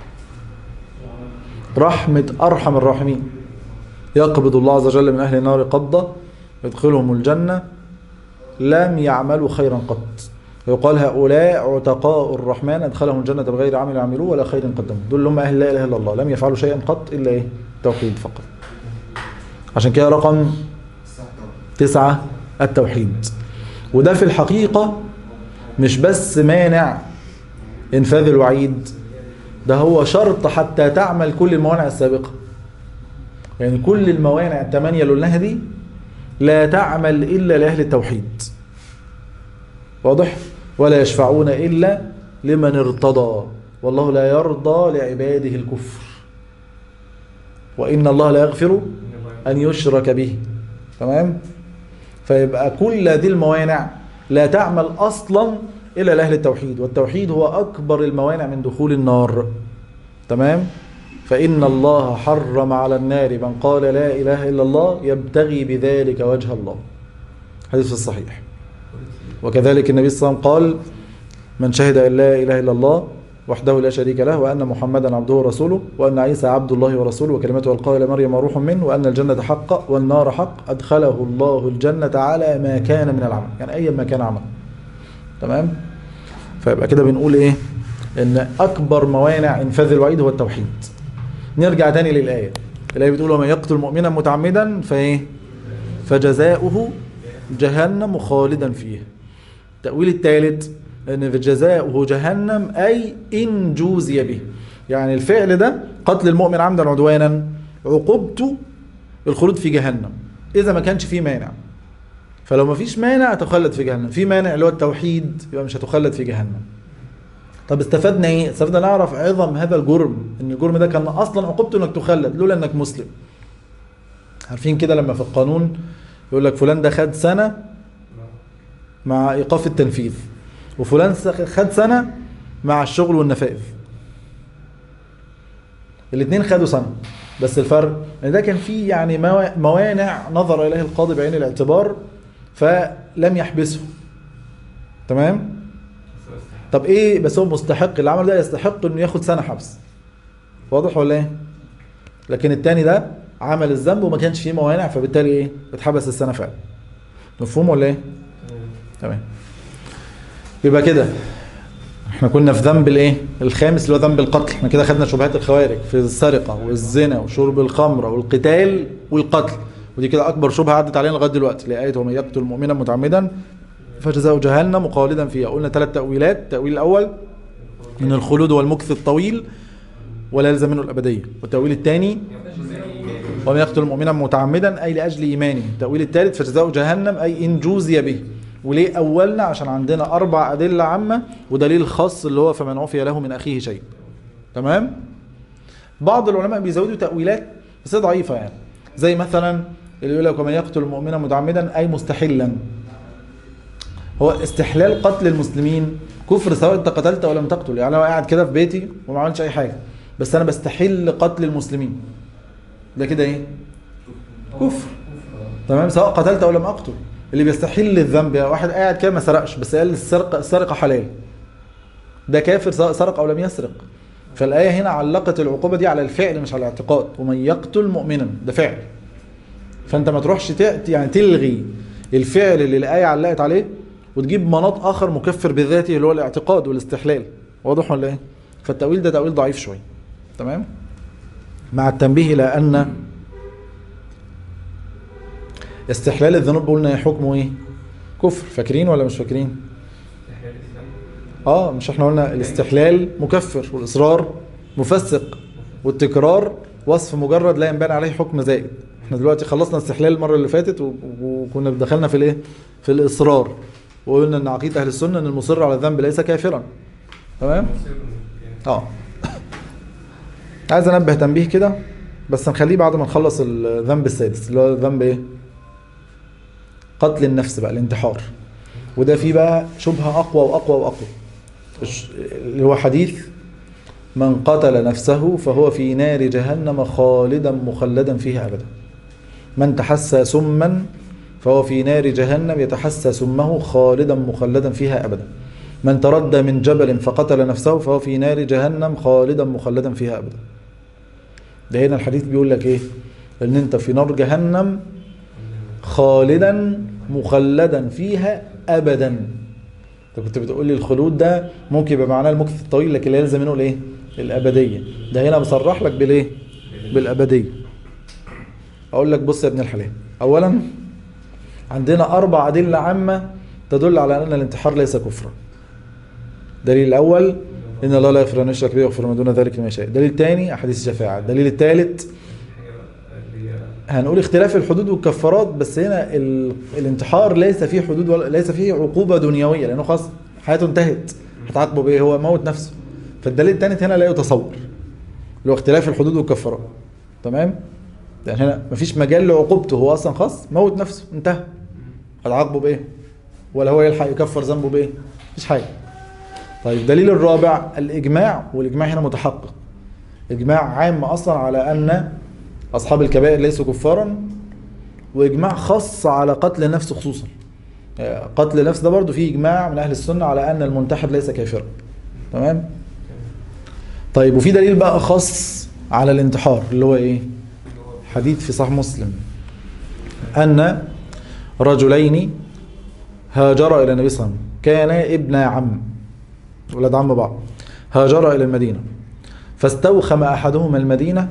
رحمة أرحم الراحمين يقبض الله عز وجل من أهل النار قبضة يدخلهم الجنة لم يعملوا خيرا قط ويقال هؤلاء عتقاء الرحمن أدخلهم الجنة بغير عمل يعملوه ولا خير قدموا دول هم أهل لا إله إلا الله لم يفعلوا شيئا قط إلا إيه توحيد فقط عشان كده رقم الساعة طبعا تسعة التوحيد وده في الحقيقة مش بس مانع إنفاذ الوعيد ده هو شرط حتى تعمل كل الموانع السابقة يعني كل الموانع الثمانية اللي قلناها دي لا تعمل إلا لأهل التوحيد واضح ولا يشفعون إلا لمن ارتضى والله لا يرضى لعباده الكفر وإن الله لا يغفر أن يشرك به تمام فيبقى كل هذه الموانع لا تعمل أصلا إلا لأهل التوحيد والتوحيد هو أكبر الموانع من دخول النار تمام فإن الله حرم على النار من قال لا إله إلا الله يبتغي بذلك وجه الله حديث الصحيح وكذلك النبي صلى الله عليه وسلم قال من شهد أن لا إله إلا الله وحده لا شريك له وأن محمدا عبده ورسوله وأن عيسى عبد الله ورسوله وكلمته ألقاها إلى مريم وروح منه وأن الجنة حق والنار حق أدخله الله الجنة على ما كان من العمل يعني أي ما كان عمل تمام فيبقى كده بنقول إيه إن أكبر موانع إنفاذ الوعيد هو التوحيد نرجع تاني للآية الآية بتقول ومن يقتل مؤمنا متعمدا فإيه فجزاؤه جهنم خالدا فيها التأويل الثالث ان جزاؤه جهنم اي ان جوزي به يعني الفعل ده قتل المؤمن عمدا عدوانا عقوبته الخلود في جهنم اذا ما كانش فيه مانع فلو ما فيش مانع هتخلد في جهنم في مانع اللي هو التوحيد يبقى مش هتخلد في جهنم طب استفدنا ايه استفدنا نعرف عظم هذا الجرم ان الجرم ده كان اصلا عقوبته انك تخلد لولا انك مسلم عارفين كده لما في القانون يقول لك فلان ده خد سنه مع ايقاف التنفيذ وفلان خد سنة مع الشغل والنفاذ الاثنين خدوا سنة بس الفرق ان ده كان فيه يعني موا- موانع نظر اليه القاضي بعين الاعتبار فلم يحبسه تمام طب ايه بس هو مستحق اللي عمل ده يستحق انه ياخد سنة حبس واضح ولا ايه لكن التاني ده عمل الذنب وما كانش فيه موانع فبالتالي ايه اتحبس السنة فعلا مفهوم ولا ايه تمام يبقى كده احنا كنا في ذنب الايه الخامس اللي هو ذنب القتل احنا كده خدنا شبهات الخوارج في السرقه والزنا وشرب الخمر والقتال والقتل ودي كده اكبر شبهه عدت علينا لغايه دلوقتي اللي هي ايه ومن يقتل مؤمنا متعمدا فجزاؤه جهنم خالدا فيها قلنا ثلاث تاويلات التاويل الاول من الخلود والمكث الطويل ولا يلزم منه الابديه والتاويل الثاني ومن يقتل مؤمنا متعمدا اي لاجل ايمانه التاويل الثالث فجزاؤه جهنم اي ان جوزي به وليه اولنا عشان عندنا اربع ادله عامه ودليل خاص اللي هو فمن عفي له من اخيه شيء تمام بعض العلماء بيزودوا تاويلات بس هي ضعيفه يعني زي مثلا اللي يقول لك ومن يقتل مؤمنا متعمدا اي مستحلا هو استحلال قتل المسلمين كفر سواء انت قتلت او لم تقتل يعني انا قاعد كده في بيتي وما عملتش اي حاجه بس انا بستحل قتل المسلمين ده كده ايه كفر تمام سواء قتلت او لم اقتل اللي بيستحل الذنب يعني واحد قاعد كده ما سرقش بس قال السرقه السرقه حلال ده كافر سواء سرق او لم يسرق فالآية هنا علقت العقوبة دي على الفعل مش على الاعتقاد ومن يقتل مؤمنا ده فعل فانت ما تروحش تأتي يعني تلغي الفعل اللي الآية علقت عليه وتجيب مناط آخر مكفر بذاته اللي هو الاعتقاد والاستحلال واضح ولا ايه؟ فالتأويل ده تأويل ضعيف شوية تمام؟ مع التنبيه إلى أن استحلال الذنوب قلنا حكمه ايه؟ كفر فاكرين ولا مش فاكرين؟ اه مش احنا قلنا الاستحلال مكفر والاصرار مفسق والتكرار وصف مجرد لا ينبني عليه حكم زائد احنا دلوقتي خلصنا استحلال المره اللي فاتت و- وكنا دخلنا في الايه في الاصرار وقلنا ان عقيده اهل السنه ان المصر على الذنب ليس كافرا تمام اه عايز انبه تنبيه كده بس نخليه بعد ما نخلص الذنب السادس اللي هو ذنب ايه قتل النفس بقى الانتحار وده فيه بقى شبهه اقوى واقوى واقوى الش- اللي هو حديث من قتل نفسه فهو في نار جهنم خالدا مخلدا فيها ابدا من تحسى سما فهو في نار جهنم يتحسى سمه خالدا مخلدا فيها ابدا من تردى من جبل فقتل نفسه فهو في نار جهنم خالدا مخلدا فيها ابدا ده هنا الحديث بيقول لك ايه ان انت في نار جهنم خالدا مخلدا فيها ابدا انت كنت بتقول لي الخلود ده ممكن يبقى معناه المكث الطويل لكن لا يلزم منه الايه الابديه ده هنا بصرح لك بالايه بالابديه اقول لك بص يا ابن الحلال اولا عندنا اربع ادله عامه تدل على ان الانتحار ليس كفرا الدليل الاول ان الله لا يغفر ان يشرك به ويغفر ما دون ذلك لمن يشاء الدليل الثاني احاديث الشفاعه الدليل الثالث هنقول اختلاف الحدود والكفارات بس هنا ال... الانتحار ليس فيه حدود ولا ليس فيه عقوبة دنيوية لأنه خلاص حياته انتهت هتعاقبه بإيه هو موت نفسه فالدليل الثاني هنا لا يتصور اللي هو اختلاف الحدود والكفارات تمام لأن هنا مفيش مجال لعقوبته هو أصلا خلاص موت نفسه انتهى هتعاقبه بإيه ولا هو يلحق يكفر ذنبه بإيه مفيش حاجة طيب الدليل الرابع الإجماع والإجماع هنا متحقق إجماع عام أصلا على أن أصحاب الكبائر ليسوا كفارا وإجماع خاص على قتل النفس خصوصا آه، قتل النفس ده برضو فيه إجماع من أهل السنة على أن المنتحر ليس كافرا تمام طيب وفي دليل بقى خاص على الانتحار اللي هو إيه حديث في صحيح مسلم أن رجلين هاجرا إلى النبي صلى الله عليه وسلم كانا ابنا عم ولاد عم بعض هاجرا إلى المدينة فاستوخم أحدهما المدينة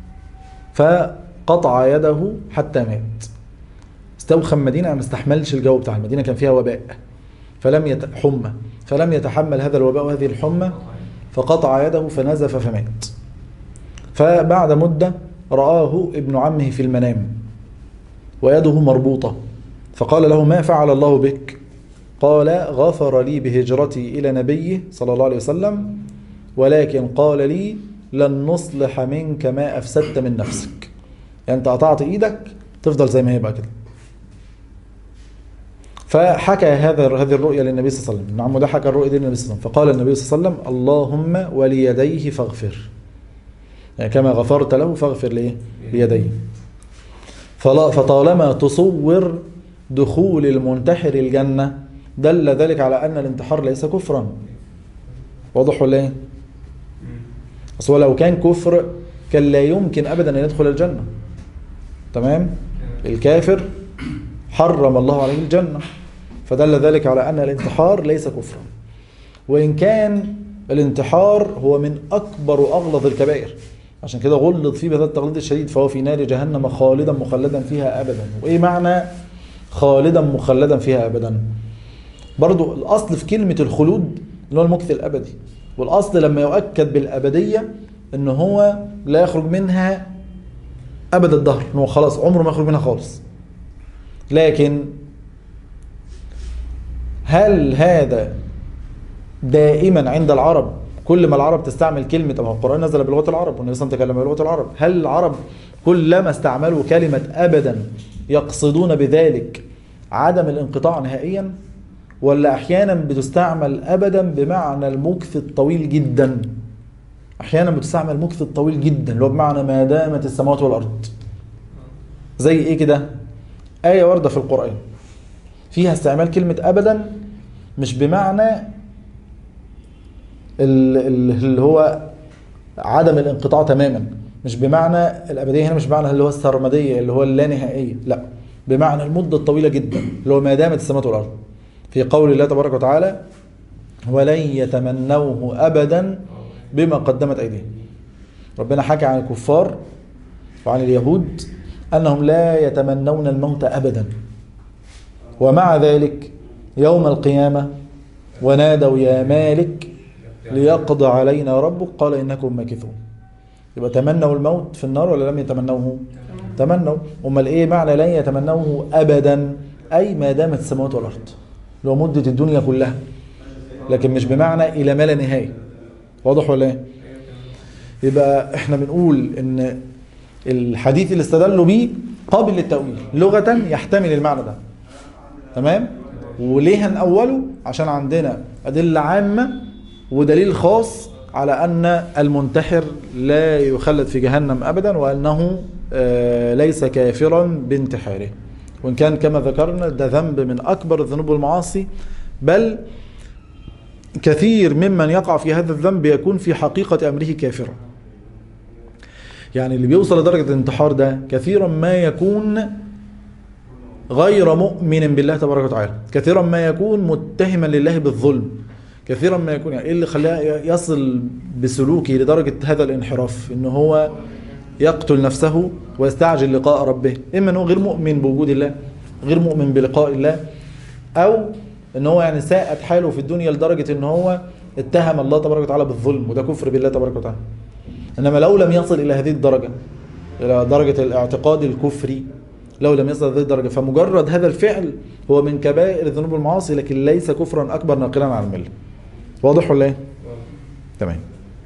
فقطع يده حتى مات استوخم مدينة ما استحملش الجو بتاع المدينة كان فيها وباء فلم يت... حمى فلم يتحمل هذا الوباء وهذه الحمى فقطع يده فنزف فمات فبعد مدة رآه ابن عمه في المنام ويده مربوطة فقال له ما فعل الله بك قال غفر لي بهجرتي إلى نبيه صلى الله عليه وسلم ولكن قال لي لن نصلح منك ما أفسدت من نفسك يعني أنت قطعت إيدك تفضل زي ما هي بقى كده فحكى هذا هذه الرؤيا للنبي صلى الله عليه وسلم نعم ده حكى الرؤيا دي للنبي صلى الله عليه وسلم فقال النبي صلى الله عليه وسلم اللهم وليديه فاغفر يعني كما غفرت له فاغفر ليه ليديه فلا فطالما تصور دخول المنتحر الجنة دل ذلك على أن الانتحار ليس كفرا واضح ولا ايه؟ أصل هو لو كان كفر كان لا يمكن أبدا أن يدخل الجنة تمام؟ الكافر حرم الله عليه الجنة فدل ذلك على أن الانتحار ليس كفرا وإن كان الانتحار هو من أكبر وأغلظ الكبائر عشان كده غلظ فيه بهذا التغليظ الشديد فهو في نار جهنم خالدا مخلدا فيها أبدا وإيه معنى خالدا مخلدا فيها أبدا برضو الأصل في كلمة الخلود اللي هو المكث الأبدي والأصل لما يؤكد بالأبدية إن هو لا يخرج منها أبد الدهر إن هو خلاص عمره ما يخرج منها خالص لكن هل هذا دائما عند العرب كل ما العرب تستعمل كلمة أو القرآن نزل بلغة العرب والنبي صلى الله عليه وسلم تكلم بلغة العرب هل العرب كلما استعملوا كلمة أبدا يقصدون بذلك عدم الانقطاع نهائيا ولا أحيانا بتستعمل أبدا بمعنى المكث الطويل جدا أحيانا بتستعمل المكث الطويل جدا اللي هو بمعنى ما دامت السماوات والأرض زي إيه كده آية واردة في القرآن فيها استعمال كلمة أبدا مش بمعنى ال- ال- اللي هو عدم الانقطاع تماما مش بمعنى الابديه هنا مش بمعنى اللي هو السرمديه اللي هو اللانهائيه لا بمعنى المده الطويله جدا اللي هو ما دامت السماوات والارض في قول الله تبارك وتعالى ولن يتمنوه ابدا بما قدمت ايديهم ربنا حكى عن الكفار وعن اليهود انهم لا يتمنون الموت ابدا ومع ذلك يوم القيامه ونادوا يا مالك ليقضى علينا ربك قال انكم ماكثون يبقى تمنوا الموت في النار ولا لم يتمنوه تمنوا امال ايه معنى لن يتمنوه ابدا اي ما دامت السماوات والارض اللي هو مده الدنيا كلها لكن مش بمعنى الى ما لا نهايه واضح ولا ايه يبقى احنا بنقول ان الحديث اللي استدلوا بيه قابل للتأويل لغة يحتمل المعنى ده تمام وليه هنأوله عشان عندنا أدلة عامة ودليل خاص على أن المنتحر لا يخلد في جهنم أبدا وأنه آه، ليس كافرا بانتحاره وإن كان كما ذكرنا ده ذنب من أكبر الذنوب والمعاصي بل كثير ممن يقع في هذا الذنب يكون في حقيقة أمره كافرا يعني اللي بيوصل لدرجة الانتحار ده كثيرا ما يكون غير مؤمن بالله تبارك وتعالى كثيرا ما يكون متهما لله بالظلم كثيرا ما يكون يعني ايه اللي خلاه يصل بسلوكه لدرجة هذا الانحراف ان هو يقتل نفسه ويستعجل لقاء ربه اما انه غير مؤمن بوجود الله غير مؤمن بلقاء الله او ان هو يعني ساءت حاله في الدنيا لدرجة ان هو اتهم الله تبارك وتعالى بالظلم وده كفر بالله تبارك وتعالى انما لو لم يصل الى هذه الدرجه الى درجه الاعتقاد الكفري لو لم يصل هذه الدرجه فمجرد هذا الفعل هو من كبائر الذنوب والمعاصي لكن ليس كفرا اكبر ناقلا عن المله واضح ولا ايه تمام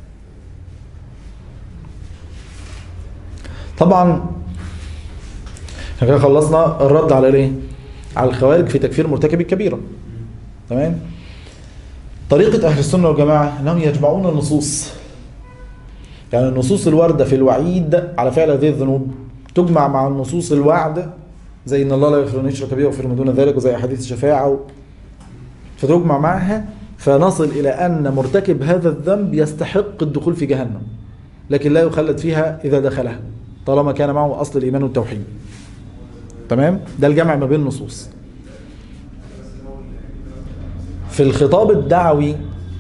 طبعا احنا كده خلصنا الرد على الايه على الخوارج في تكفير مرتكب الكبيره تمام طريقه اهل السنه والجماعه انهم يجمعون النصوص يعني النصوص الواردة في الوعيد على فعل هذه الذنوب تجمع مع النصوص الوعد زي ان الله لا يغفر ان يشرك به ويغفر ما دون ذلك وزي احاديث الشفاعة و... فتجمع معها فنصل الى ان مرتكب هذا الذنب يستحق الدخول في جهنم لكن لا يخلد فيها اذا دخلها طالما كان معه اصل الايمان والتوحيد تمام ده الجمع ما بين النصوص في الخطاب الدعوي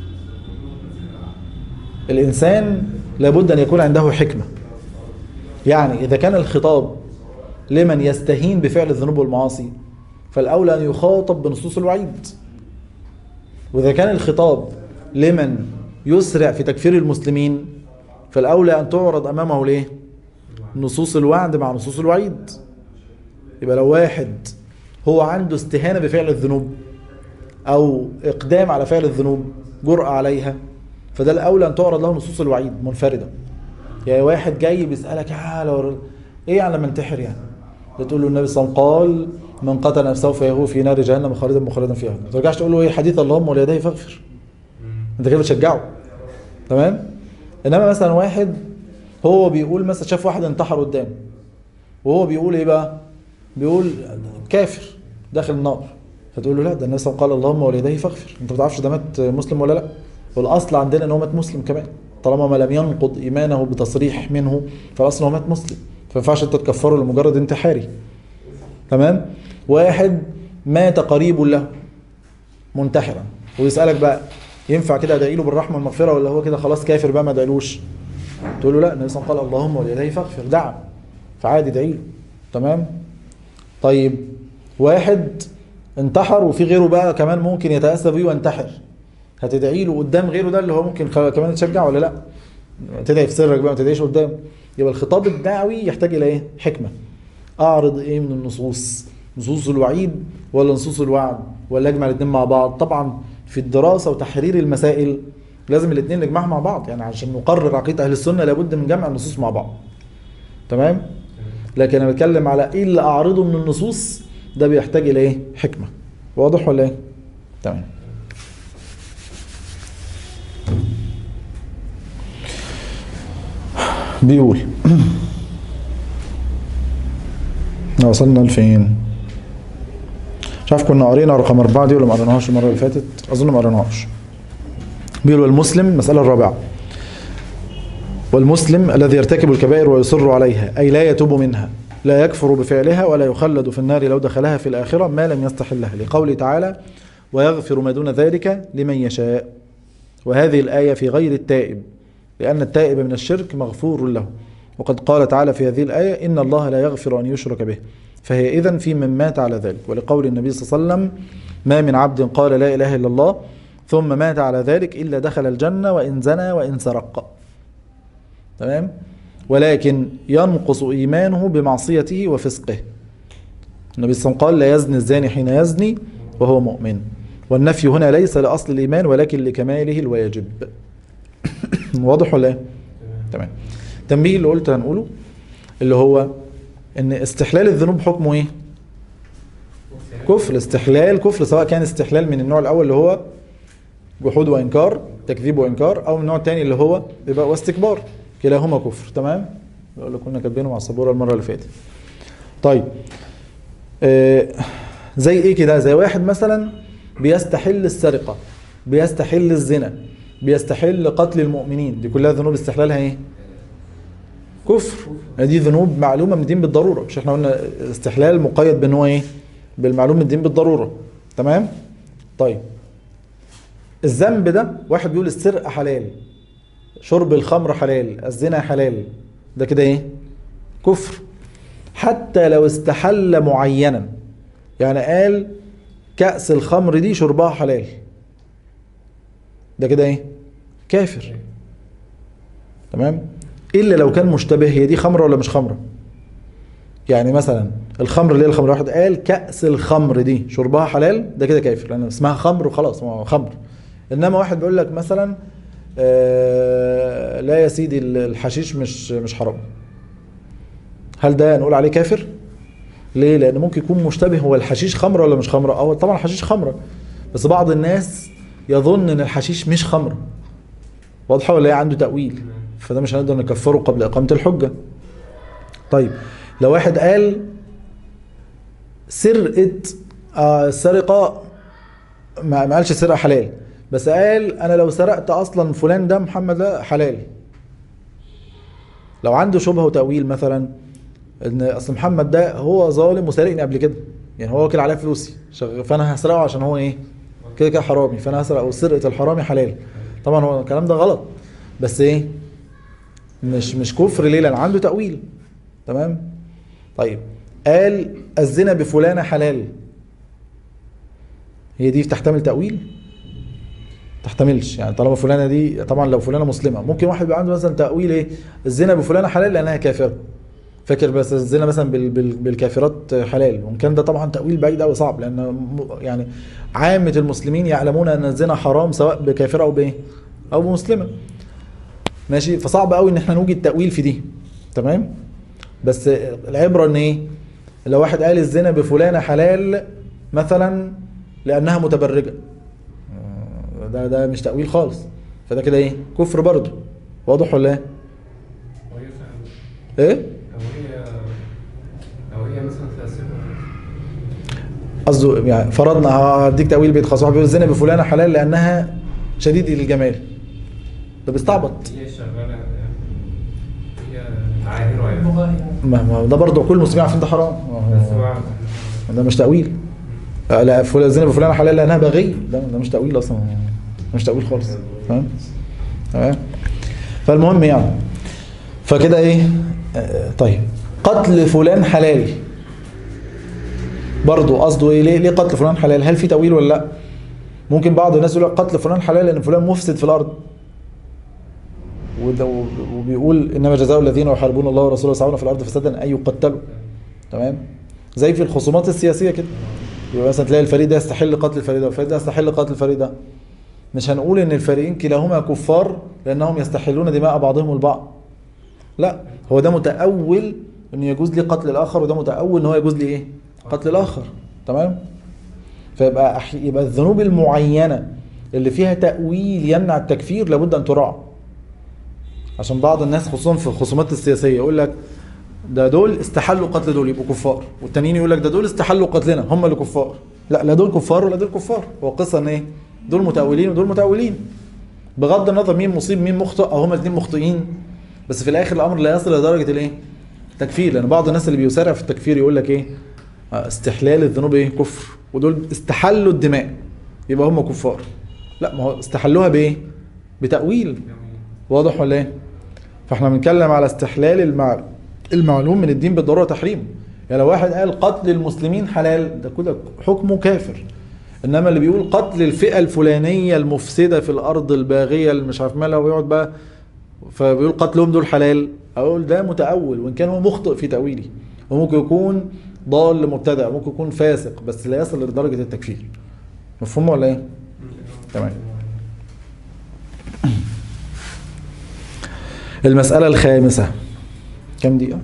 الإنسان لابد أن يكون عنده حكمة يعني إذا كان الخطاب لمن يستهين بفعل الذنوب والمعاصي فالأولى أن يخاطب بنصوص الوعيد وإذا كان الخطاب لمن يسرع في تكفير المسلمين فالأولى أن تعرض أمامه ليه نصوص الوعد مع نصوص الوعيد يبقى لو واحد هو عنده استهانة بفعل الذنوب أو إقدام على فعل الذنوب جرأة عليها فده الاولى ان تعرض له نصوص الوعيد منفرده يعني واحد جاي بيسالك يا لو ايه يعني لما انتحر يعني تقول له النبي صلى الله عليه وسلم قال من قتل نفسه فهو في نار جهنم خالدا مخلدا فيها ما ترجعش تقول له ايه حديث اللهم وليديه فاغفر انت كده بتشجعه تمام انما مثلا واحد هو بيقول مثلا شاف واحد انتحر قدامه وهو بيقول ايه بقى بيقول كافر داخل النار فتقول له لا ده النبي صلى الله عليه وسلم قال اللهم وليديه فاغفر انت ما بتعرفش ده مات مسلم ولا لا والاصل عندنا ان هو مات مسلم كمان طالما ما لم ينقض ايمانه بتصريح منه فالاصل هو مات مسلم فما ينفعش انت تكفره لمجرد انتحاري تمام واحد مات قريب له منتحرا ويسالك بقى ينفع كده ادعي له بالرحمه والمغفره ولا هو كده خلاص كافر بقى ما ادعيلوش تقول له لا النبي صلى الله عليه وسلم قال اللهم وليديه فاغفر دعا فعادي ادعي له تمام طيب واحد انتحر وفي غيره بقى كمان ممكن يتاسى بيه وينتحر هتدعي له قدام غيره ده اللي هو ممكن خ- كمان تشجع ولا لا تدعي في سرك بقى ما تدعيش قدام يبقى الخطاب الدعوي يحتاج الى ايه حكمه اعرض ايه من النصوص نصوص الوعيد ولا نصوص الوعد ولا اجمع الاثنين مع بعض طبعا في الدراسه وتحرير المسائل لازم الاثنين نجمعهم مع بعض يعني عشان نقرر عقيده اهل السنه لابد من جمع النصوص مع بعض تمام لكن انا بتكلم على ايه اللي اعرضه من النصوص ده بيحتاج الى ايه حكمه واضح ولا ايه تمام بيقول احنا وصلنا لفين مش عارف كنا قرينا رقم أربعة دي ولا ما قريناهاش المرة اللي فاتت أظن ما قريناهاش بيقول المسلم المسألة الرابعة والمسلم الذي يرتكب الكبائر ويصر عليها أي لا يتوب منها لا يكفر بفعلها ولا يخلد في النار لو دخلها في الآخرة ما لم يستحلها لقوله تعالى ويغفر ما دون ذلك لمن يشاء وهذه الآية في غير التائب لأن التائب من الشرك مغفور له وقد قال تعالى في هذه الآية إن الله لا يغفر أن يشرك به فهي إذن في من مات على ذلك ولقول النبي صلى الله عليه وسلم ما من عبد قال لا إله إلا الله ثم مات على ذلك إلا دخل الجنة وإن زنى وإن سرق تمام ولكن ينقص إيمانه بمعصيته وفسقه النبي صلى الله عليه وسلم قال لا يزني الزاني حين يزني وهو مؤمن والنفي هنا ليس لأصل الإيمان ولكن لكماله الواجب واضح ولا ايه؟ تمام التنبيه اللي قلت هنقوله اللي هو ان استحلال الذنوب حكمه ايه كفر استحلال كفر سواء كان استحلال من النوع الاول اللي هو جحود وانكار تكذيب وانكار او من النوع الثاني اللي هو يبقى واستكبار كلاهما كفر تمام ده اللي كنا كاتبينه مع السبوره المره اللي فاتت طيب آه زي ايه كده زي واحد مثلا بيستحل السرقه بيستحل الزنا بيستحل قتل المؤمنين دي كلها ذنوب استحلالها ايه كفر دي ذنوب معلومه من الدين بالضروره مش احنا قلنا استحلال مقيد بان هو ايه بالمعلوم من الدين بالضروره تمام طيب الذنب ده واحد بيقول السرقه حلال شرب الخمر حلال الزنا حلال ده كده ايه كفر حتى لو استحل معينا يعني قال كأس الخمر دي شربها حلال ده كده ايه كافر تمام الا لو كان مشتبه هي دي خمره ولا مش خمره يعني مثلا الخمر اللي هي الخمر واحد قال كأس الخمر دي شربها حلال ده كده كافر لان اسمها خمر وخلاص ما هو خمر انما واحد بيقول لك مثلا آه لا يا سيدي الحشيش مش مش حرام هل ده نقول عليه كافر ليه لان ممكن يكون مشتبه هو الحشيش خمره ولا مش خمره اه طبعا الحشيش خمره بس بعض الناس يظن ان الحشيش مش خمره واضحه ولا عنده تاويل فده مش هنقدر نكفره قبل اقامه الحجه طيب لو واحد قال سرقه آه السرقه ما ما قالش السرقه حلال بس قال انا لو سرقت اصلا فلان ده محمد ده حلال لو عنده شبهه وتاويل مثلا ان اصل محمد ده هو ظالم وسارقني قبل كده يعني هو واكل عليا فلوسي شغ... فانا هسرقه عشان هو ايه كده كده حرامي فانا هسرق وسرقه الحرامي حلال طبعا هو الكلام ده غلط بس ايه مش مش كفر ليه لان عنده تاويل تمام طيب قال الزنا بفلانه حلال هي دي تحتمل تاويل تحتملش يعني طالما فلانه دي طبعا لو فلانه مسلمه ممكن واحد يبقى عنده مثلا تاويل ايه الزنا بفلانه حلال لانها كافره فاكر بس الزنا مثلا بال بال بالكافرات حلال وان كان ده طبعا تاويل بعيد قوي صعب لان يعني عامه المسلمين يعلمون ان الزنا حرام سواء بكافره او بايه او بمسلمه ماشي فصعب قوي ان احنا نوجد تاويل في دي تمام بس العبره ان ايه لو واحد قال الزنا بفلانه حلال مثلا لانها متبرجه ده ده مش تاويل خالص فده كده ايه كفر برضه واضح ولا ايه ايه لو هي لو هي مثلا تأثير قصده يعني فرضنا هديك تاويل بيت خاص واحد بيقول الزنا بفلانه حلال لانها شديده الجمال ده بيستعبط هي شغالة هي عاهرة يعني بغاية ما ما ده برضه كل المسلمين عارفين ده حرام بس هو ده مش تاويل آه، لا فلان الزنا بفلانه حلال لانها بغي ده ده مش تاويل اصلا ده مش تاويل خالص تمام تمام فالمهم يعني فكده ايه آه، طيب قتل فلان حلال برضه قصده ايه ليه ليه قتل فلان حلال هل في تاويل ولا لا ممكن بعض الناس يقول لك قتل فلان حلال لان فلان مفسد في الارض وده وبيقول انما جزاء الذين يحاربون الله ورسوله ويسعون في الارض فسادا ان يقتلوا تمام زي في الخصومات السياسيه كده يبقى مثلا تلاقي الفريق ده يستحل قتل الفريق ده والفريق ده يستحل قتل الفريق ده مش هنقول ان الفريقين كلاهما كفار لانهم يستحلون دماء بعضهم البعض لا هو ده متأول انه يجوز لي قتل الاخر وده متأول ان هو يجوز لي ايه قتل الاخر تمام فيبقى أح... يبقى الذنوب المعينة اللي فيها تأويل يمنع التكفير لابد ان تراعى عشان بعض الناس خصوصا في الخصومات السياسية يقول لك ده دول استحلوا قتل دول يبقوا كفار والتانيين يقول لك ده دول استحلوا قتلنا هم اللي كفار لا لا دول كفار ولا دول كفار هو قصة ان ايه دول متأولين ودول متأولين بغض النظر مين مصيب مين مخطئ او هما الاثنين مخطئين بس في الاخر الامر لا يصل لدرجه الايه تكفير لان بعض الناس اللي بيسارع في التكفير يقول لك ايه آه، استحلال الذنوب ايه كفر ودول استحلوا الدماء يبقى هم كفار لا ما هو استحلوها بايه بتاويل واضح ولا ايه فاحنا بنتكلم على استحلال المع... المعلوم من الدين بالضروره تحريم يعني لو واحد قال قتل المسلمين حلال ده كده حكمه كافر انما اللي بيقول قتل الفئه الفلانيه المفسده في الارض الباغيه اللي مش عارف مالها ويقعد بقى فبيقول قتلهم دول حلال اقول ده متاول وان كان هو مخطئ في تاويله وممكن يكون ضال مبتدع ممكن يكون فاسق بس لا يصل لدرجه التكفير مفهوم ولا ايه تمام المسألة الخامسة كم دقيقة؟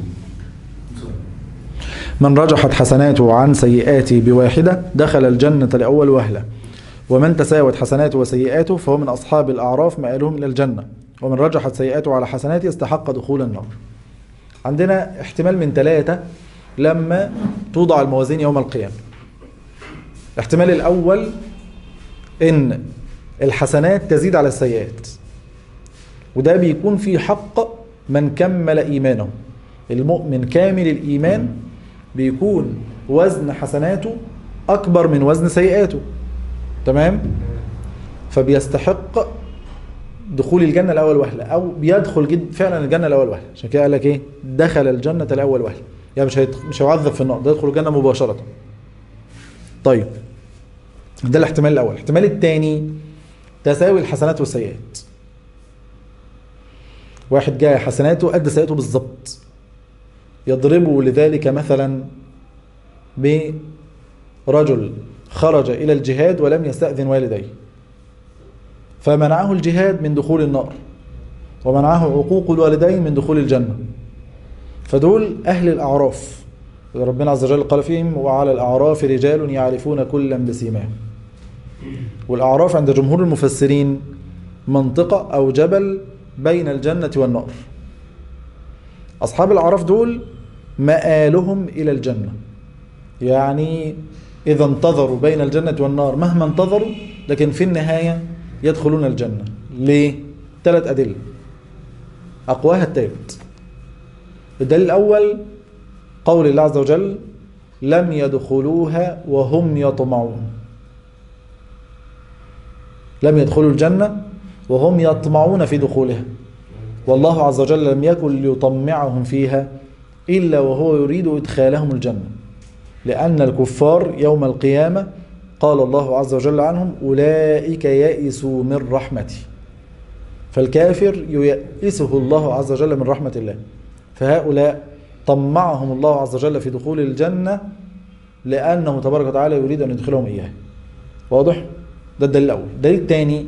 من رجحت حسناته عن سيئاته بواحدة دخل الجنة لأول وهلة ومن تساوت حسناته وسيئاته فهو من أصحاب الأعراف مآلهم إلى الجنة ومن رجحت سيئاته على حسناته استحق دخول النار عندنا احتمال من ثلاثة لما توضع الموازين يوم القيامة الاحتمال الأول إن الحسنات تزيد على السيئات وده بيكون في حق من كمل إيمانه المؤمن كامل الإيمان بيكون وزن حسناته أكبر من وزن سيئاته تمام فبيستحق دخول الجنة الأول وهلة أو بيدخل جد فعلا الجنة الأول وهلة عشان كده قال لك إيه دخل الجنة الأول وهلة يعني مش هيت... مش هيعذب في النار ده يدخل الجنة مباشرة طيب ده الاحتمال الأول الاحتمال الثاني تساوي الحسنات والسيئات واحد جاي حسناته قد سيئاته بالظبط يضربه لذلك مثلا برجل خرج إلى الجهاد ولم يستأذن والديه فمنعه الجهاد من دخول النار ومنعه عقوق الوالدين من دخول الجنة فدول أهل الأعراف ربنا عز وجل قال فيهم وعلى الأعراف رجال يعرفون كلا بسيماهم والأعراف عند جمهور المفسرين منطقة أو جبل بين الجنة والنار أصحاب الأعراف دول مآلهم إلى الجنة يعني إذا انتظروا بين الجنة والنار مهما انتظروا لكن في النهاية يدخلون الجنة ليه؟ ثلاث أدلة أقواها الثالث الدليل الأول قول الله عز وجل لم يدخلوها وهم يطمعون لم يدخلوا الجنة وهم يطمعون في دخولها والله عز وجل لم يكن ليطمعهم فيها إلا وهو يريد إدخالهم الجنة لأن الكفار يوم القيامة قال الله عز وجل عنهم أولئك يئسوا من رحمتي فالكافر ييئسه الله عز وجل من رحمة الله فهؤلاء طمعهم الله عز وجل في دخول الجنة لأنه تبارك وتعالى يريد أن يدخلهم إياه واضح؟ ده الدليل الأول الدليل الثاني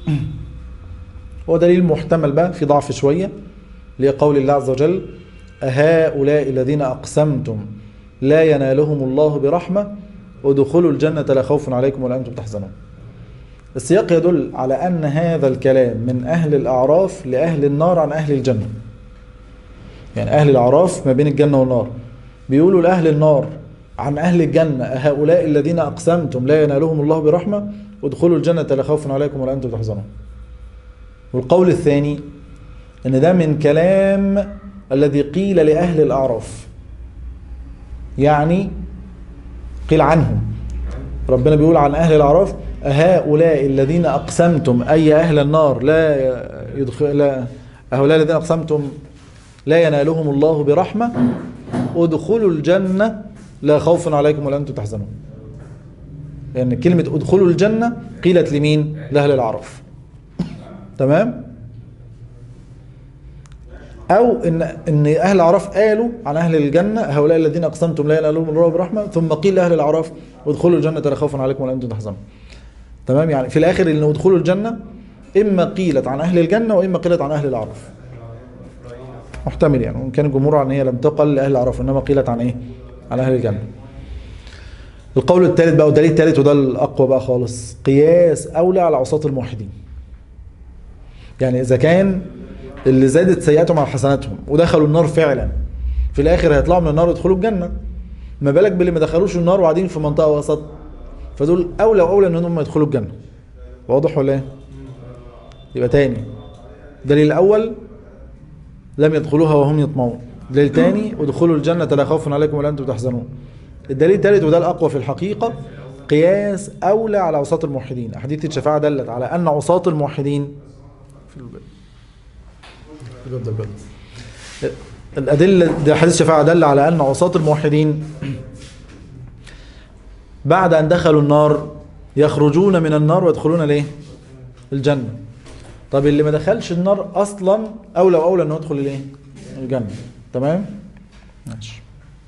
هو دليل محتمل بقى في ضعف شوية لقول الله عز وجل أهؤلاء الذين أقسمتم لا ينالهم الله برحمة ودخلوا الجنة لا خوف عليكم ولا أنتم تحزنون السياق يدل على أن هذا الكلام من أهل الأعراف لأهل النار عن أهل الجنة يعني أهل الأعراف ما بين الجنة والنار بيقولوا لأهل النار عن أهل الجنة هؤلاء الذين أقسمتم لا ينالهم الله برحمة ادخلوا الجنة لا خوف عليكم ولا أنتم تحزنون والقول الثاني ان ده من كلام الذي قيل لأهل الأعراف يعني قيل عنهم ربنا بيقول عن أهل الأعراف هؤلاء الذين أقسمتم أي أهل النار لا يدخل لا هؤلاء الذين أقسمتم لا ينالهم الله برحمة ادخلوا الجنة لا خوف عليكم ولا أنتم تحزنون يعني كلمة ادخلوا الجنة قيلت لمين؟ لأهل الأعراف تمام او ان ان اهل الاعراف قالوا عن اهل الجنه هؤلاء الذين اقسمتم لا ينالهم الله برحمه ثم قيل لاهل الاعراف ادخلوا الجنه لا خوف عليكم ولا انتم تحزنون تمام يعني في الاخر ان ادخلوا الجنه اما قيلت عن اهل الجنه واما قيلت عن اهل الاعراف محتمل يعني وان كان الجمهور عن هي لم تقل لاهل الاعراف انما قيلت عن ايه عن اهل الجنه القول الثالث بقى والدليل الثالث وده الاقوى بقى خالص قياس اولى على عصاة الموحدين يعني اذا كان اللي زادت سيئاتهم على حسناتهم ودخلوا النار فعلا في الاخر هيطلعوا من النار ويدخلوا الجنه ما بالك باللي ما دخلوش النار وقاعدين في منطقه وسط فدول اولى واولى ان هم يدخلوا الجنه واضح ولا ايه يبقى تاني الدليل الاول لم يدخلوها وهم يطمعون دليل تاني ادخلوا الجنة لا خوف عليكم ولا أنتم تحزنون الدليل الثالث وده الأقوى في الحقيقة قياس أولى على عصاة الموحدين أحاديث الشفاعة دلت على أن عصاة الموحدين في الباب الباب ده الباب ده. الأدلة ده حديث الشفاعة دل على أن عصاة الموحدين بعد أن دخلوا النار يخرجون من النار ويدخلون ليه الجنة طب اللي ما دخلش النار أصلا أولى وأولى أنه يدخل الايه الجنة تمام ماشي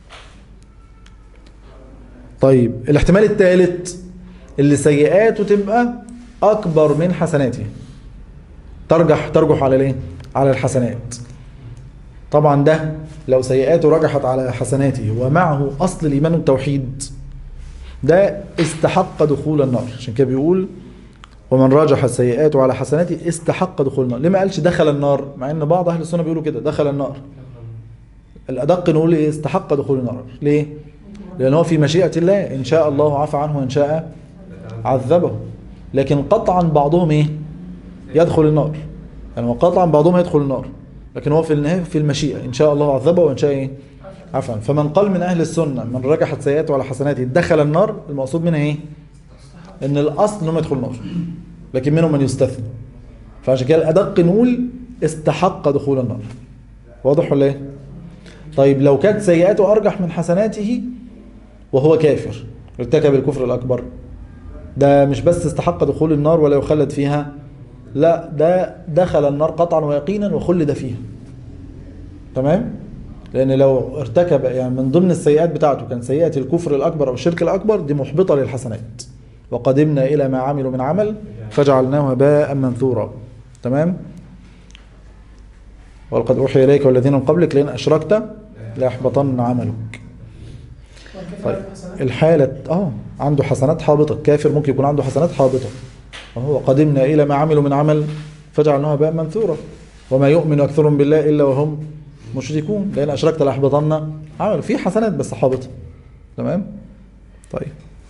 طيب الاحتمال الثالث اللي سيئاته تبقى أكبر من حسناته ترجح ترجح على الايه على الحسنات طبعا ده لو سيئاته رجحت على حسناته ومعه أصل الإيمان والتوحيد ده استحق دخول النار عشان كده بيقول ومن راجح السيئات على حسناته استحق دخول النار ليه ما قالش دخل النار مع ان بعض اهل السنه بيقولوا كده دخل النار الادق نقول ايه استحق دخول النار ليه لان هو في مشيئه الله ان شاء الله عفى عنه وان شاء عذبه لكن قطعا بعضهم ايه يدخل النار يعني هو قطعا بعضهم يدخل النار لكن هو في النهايه في المشيئه ان شاء الله عذبه وان شاء ايه عفوا فمن قال من اهل السنه من رجحت سيئاته على حسناته دخل النار المقصود منها ايه ان الاصل انهم يدخلوا النار لكن منهم من يستثنى فعشان كده الادق نقول استحق دخول النار واضح ولا ايه طيب لو كانت سيئاته ارجح من حسناته وهو كافر ارتكب الكفر الاكبر ده مش بس استحق دخول النار ولا يخلد فيها لا ده دخل النار قطعا ويقينا وخلد فيها تمام لان لو ارتكب يعني من ضمن السيئات بتاعته كان سيئه الكفر الاكبر او الشرك الاكبر دي محبطه للحسنات وقدمنا الى ما عملوا من عمل فجعلناه هباء منثورا تمام ولقد اوحي اليك والذين من قبلك لئن اشركت ليحبطن عملك طيب الحالة اه عنده حسنات حابطة كافر ممكن يكون عنده حسنات حابطة وهو قدمنا إلى ما عملوا من عمل فجعلناه هباء منثورا وما يؤمن أكثرهم بالله إلا وهم مشركون لأن أشركت لأحبطن عمل في حسنات بس حابطة تمام طيب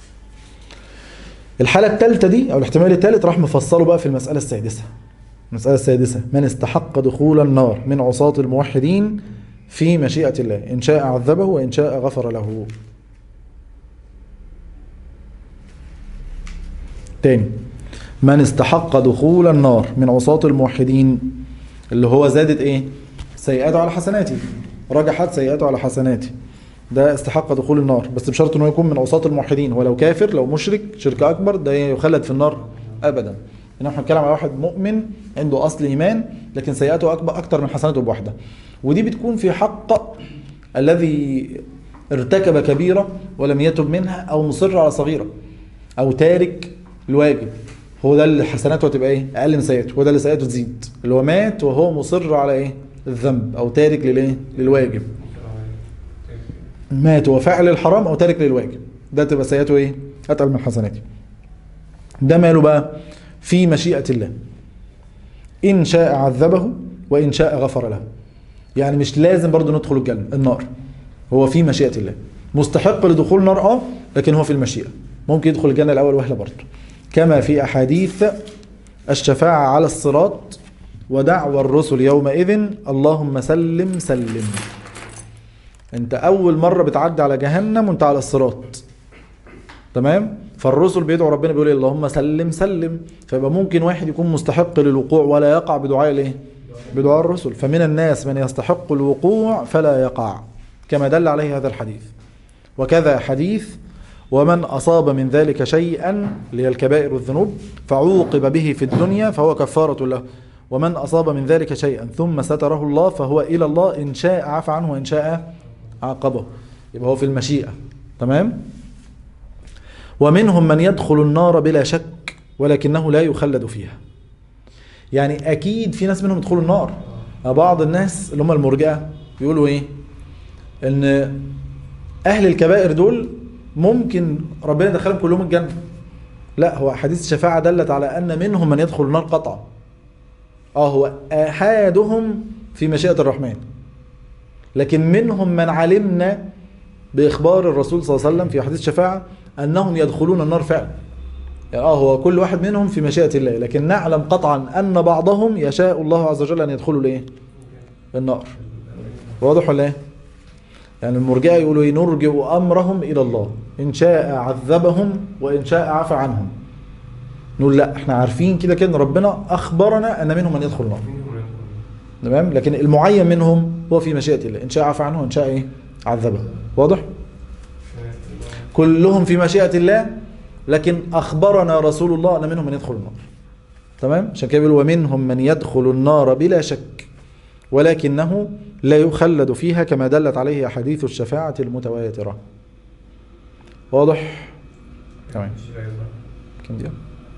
الحالة الثالثة دي أو الاحتمال الثالث راح مفصله بقى في المسألة السادسة المسألة السادسة من استحق دخول النار من عصاة الموحدين في مشيئة الله إن شاء عذبه وإن شاء غفر له تاني من استحق دخول النار من عصاة الموحدين اللي هو زادت ايه سيئاته على حسناته رجحت سيئاته على حسناته ده استحق دخول النار بس بشرط انه يكون من عصاة الموحدين ولو كافر لو مشرك شرك اكبر ده يخلد في النار ابدا انما احنا بنتكلم على واحد مؤمن عنده اصل ايمان لكن سيئاته اكبر اكتر من حسناته بواحده ودي بتكون في حق الذي ارتكب كبيره ولم يتب منها او مصر على صغيره او تارك الواجب هو ده اللي حسناته هتبقى ايه اقل من سيئاته هو ده اللي سيئاته تزيد اللي هو مات وهو مصر على ايه الذنب او تارك للايه للواجب مات وفعل الحرام او تارك للواجب ده تبقى سيئاته ايه اتقل من حسناته ده ماله بقى في مشيئة الله إن شاء عذبه وإن شاء غفر له يعني مش لازم برضو ندخل الجنة النار هو في مشيئة الله مستحق لدخول النار اه لكن هو في المشيئة ممكن يدخل الجنة الأول وهلة برضو كما في أحاديث الشفاعة على الصراط ودعوى الرسل يومئذ اللهم سلم سلم انت أول مرة بتعدي على جهنم وانت على الصراط تمام فالرسل بيدعوا ربنا بيقول إيه؟ اللهم سلم سلم فيبقى ممكن واحد يكون مستحق للوقوع ولا يقع بدعاء الايه بدعاء الرسل فمن الناس من يستحق الوقوع فلا يقع كما دل عليه هذا الحديث وكذا حديث ومن أصاب من ذلك شيئا اللي هي الكبائر والذنوب فعوقب به في الدنيا فهو كفارة له ومن أصاب من ذلك شيئا ثم ستره الله فهو إلى الله إن شاء عفى عنه وإن شاء عاقبه يبقى هو في المشيئة تمام ومنهم من يدخل النار بلا شك ولكنه لا يخلد فيها يعني أكيد في ناس منهم يدخلوا النار بعض الناس اللي هم المرجئة بيقولوا إيه إن أهل الكبائر دول ممكن ربنا يدخلهم كلهم الجنة لا هو حديث الشفاعة دلت على أن منهم من يدخل النار قطعا اه هو أحدهم في مشيئة الرحمن لكن منهم من علمنا بإخبار الرسول صلى الله عليه وسلم في حديث الشفاعة أنهم يدخلون النار فعلا يعني اه هو كل واحد منهم في مشيئة الله لكن نعلم قطعا أن بعضهم يشاء الله عز وجل أن يدخلوا لإيه النار واضح ولا ايه يعني المرجئه يقولوا إيه؟ نرجئ امرهم الى الله ان شاء عذبهم وان شاء عفى عنهم نقول لا احنا عارفين كده كده إن ربنا اخبرنا ان منهم من يدخل النار تمام لكن المعين منهم هو في مشيئه الله ان شاء عفى عنه وان شاء ايه عذبه واضح كلهم في مشيئه الله لكن اخبرنا رسول الله ان منهم من يدخل النار تمام عشان كده بيقول ومنهم من يدخل النار بلا شك ولكنه لا يخلد فيها كما دلت عليه احاديث الشفاعه المتواتره واضح تمام كم دقيقه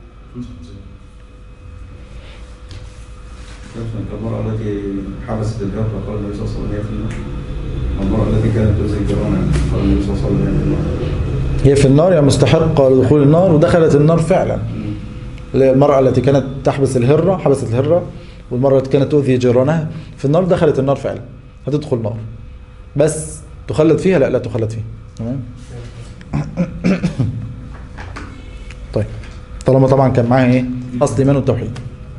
المرأة التي حبست الهرة قال النبي صلى الله عليه وسلم هي في النار المرأة التي كانت تؤذي جيرانها قال النبي صلى الله عليه وسلم هي في النار هي في النار يعني مستحقة لدخول النار ودخلت النار فعلا المرأة التي كانت تحبس الهرة حبست الهرة والمرأة التي كانت تؤذي جيرانها في النار دخلت النار فعلا هتدخل نار بس تخلد فيها لا لا تخلد فيها تمام طيب طالما طبعا كان معاها ايه اصل ايمان والتوحيد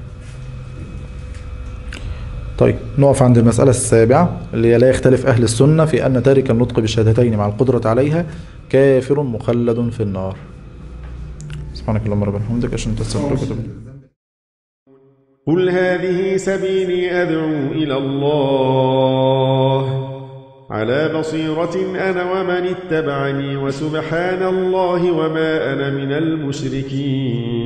طيب نقف عند المسألة السابعة اللي هي لا يختلف أهل السنة في أن تارك النطق بالشهادتين مع القدرة عليها كافر مخلد في النار سبحانك اللهم ربنا وبحمدك أشهد أن لا إله إلا أنت أستغفرك وأتوب إليك. قل هذه سبيلي أدعو إلى الله على بصيرة أنا ومن اتبعني وسبحان الله وما أنا من المشركين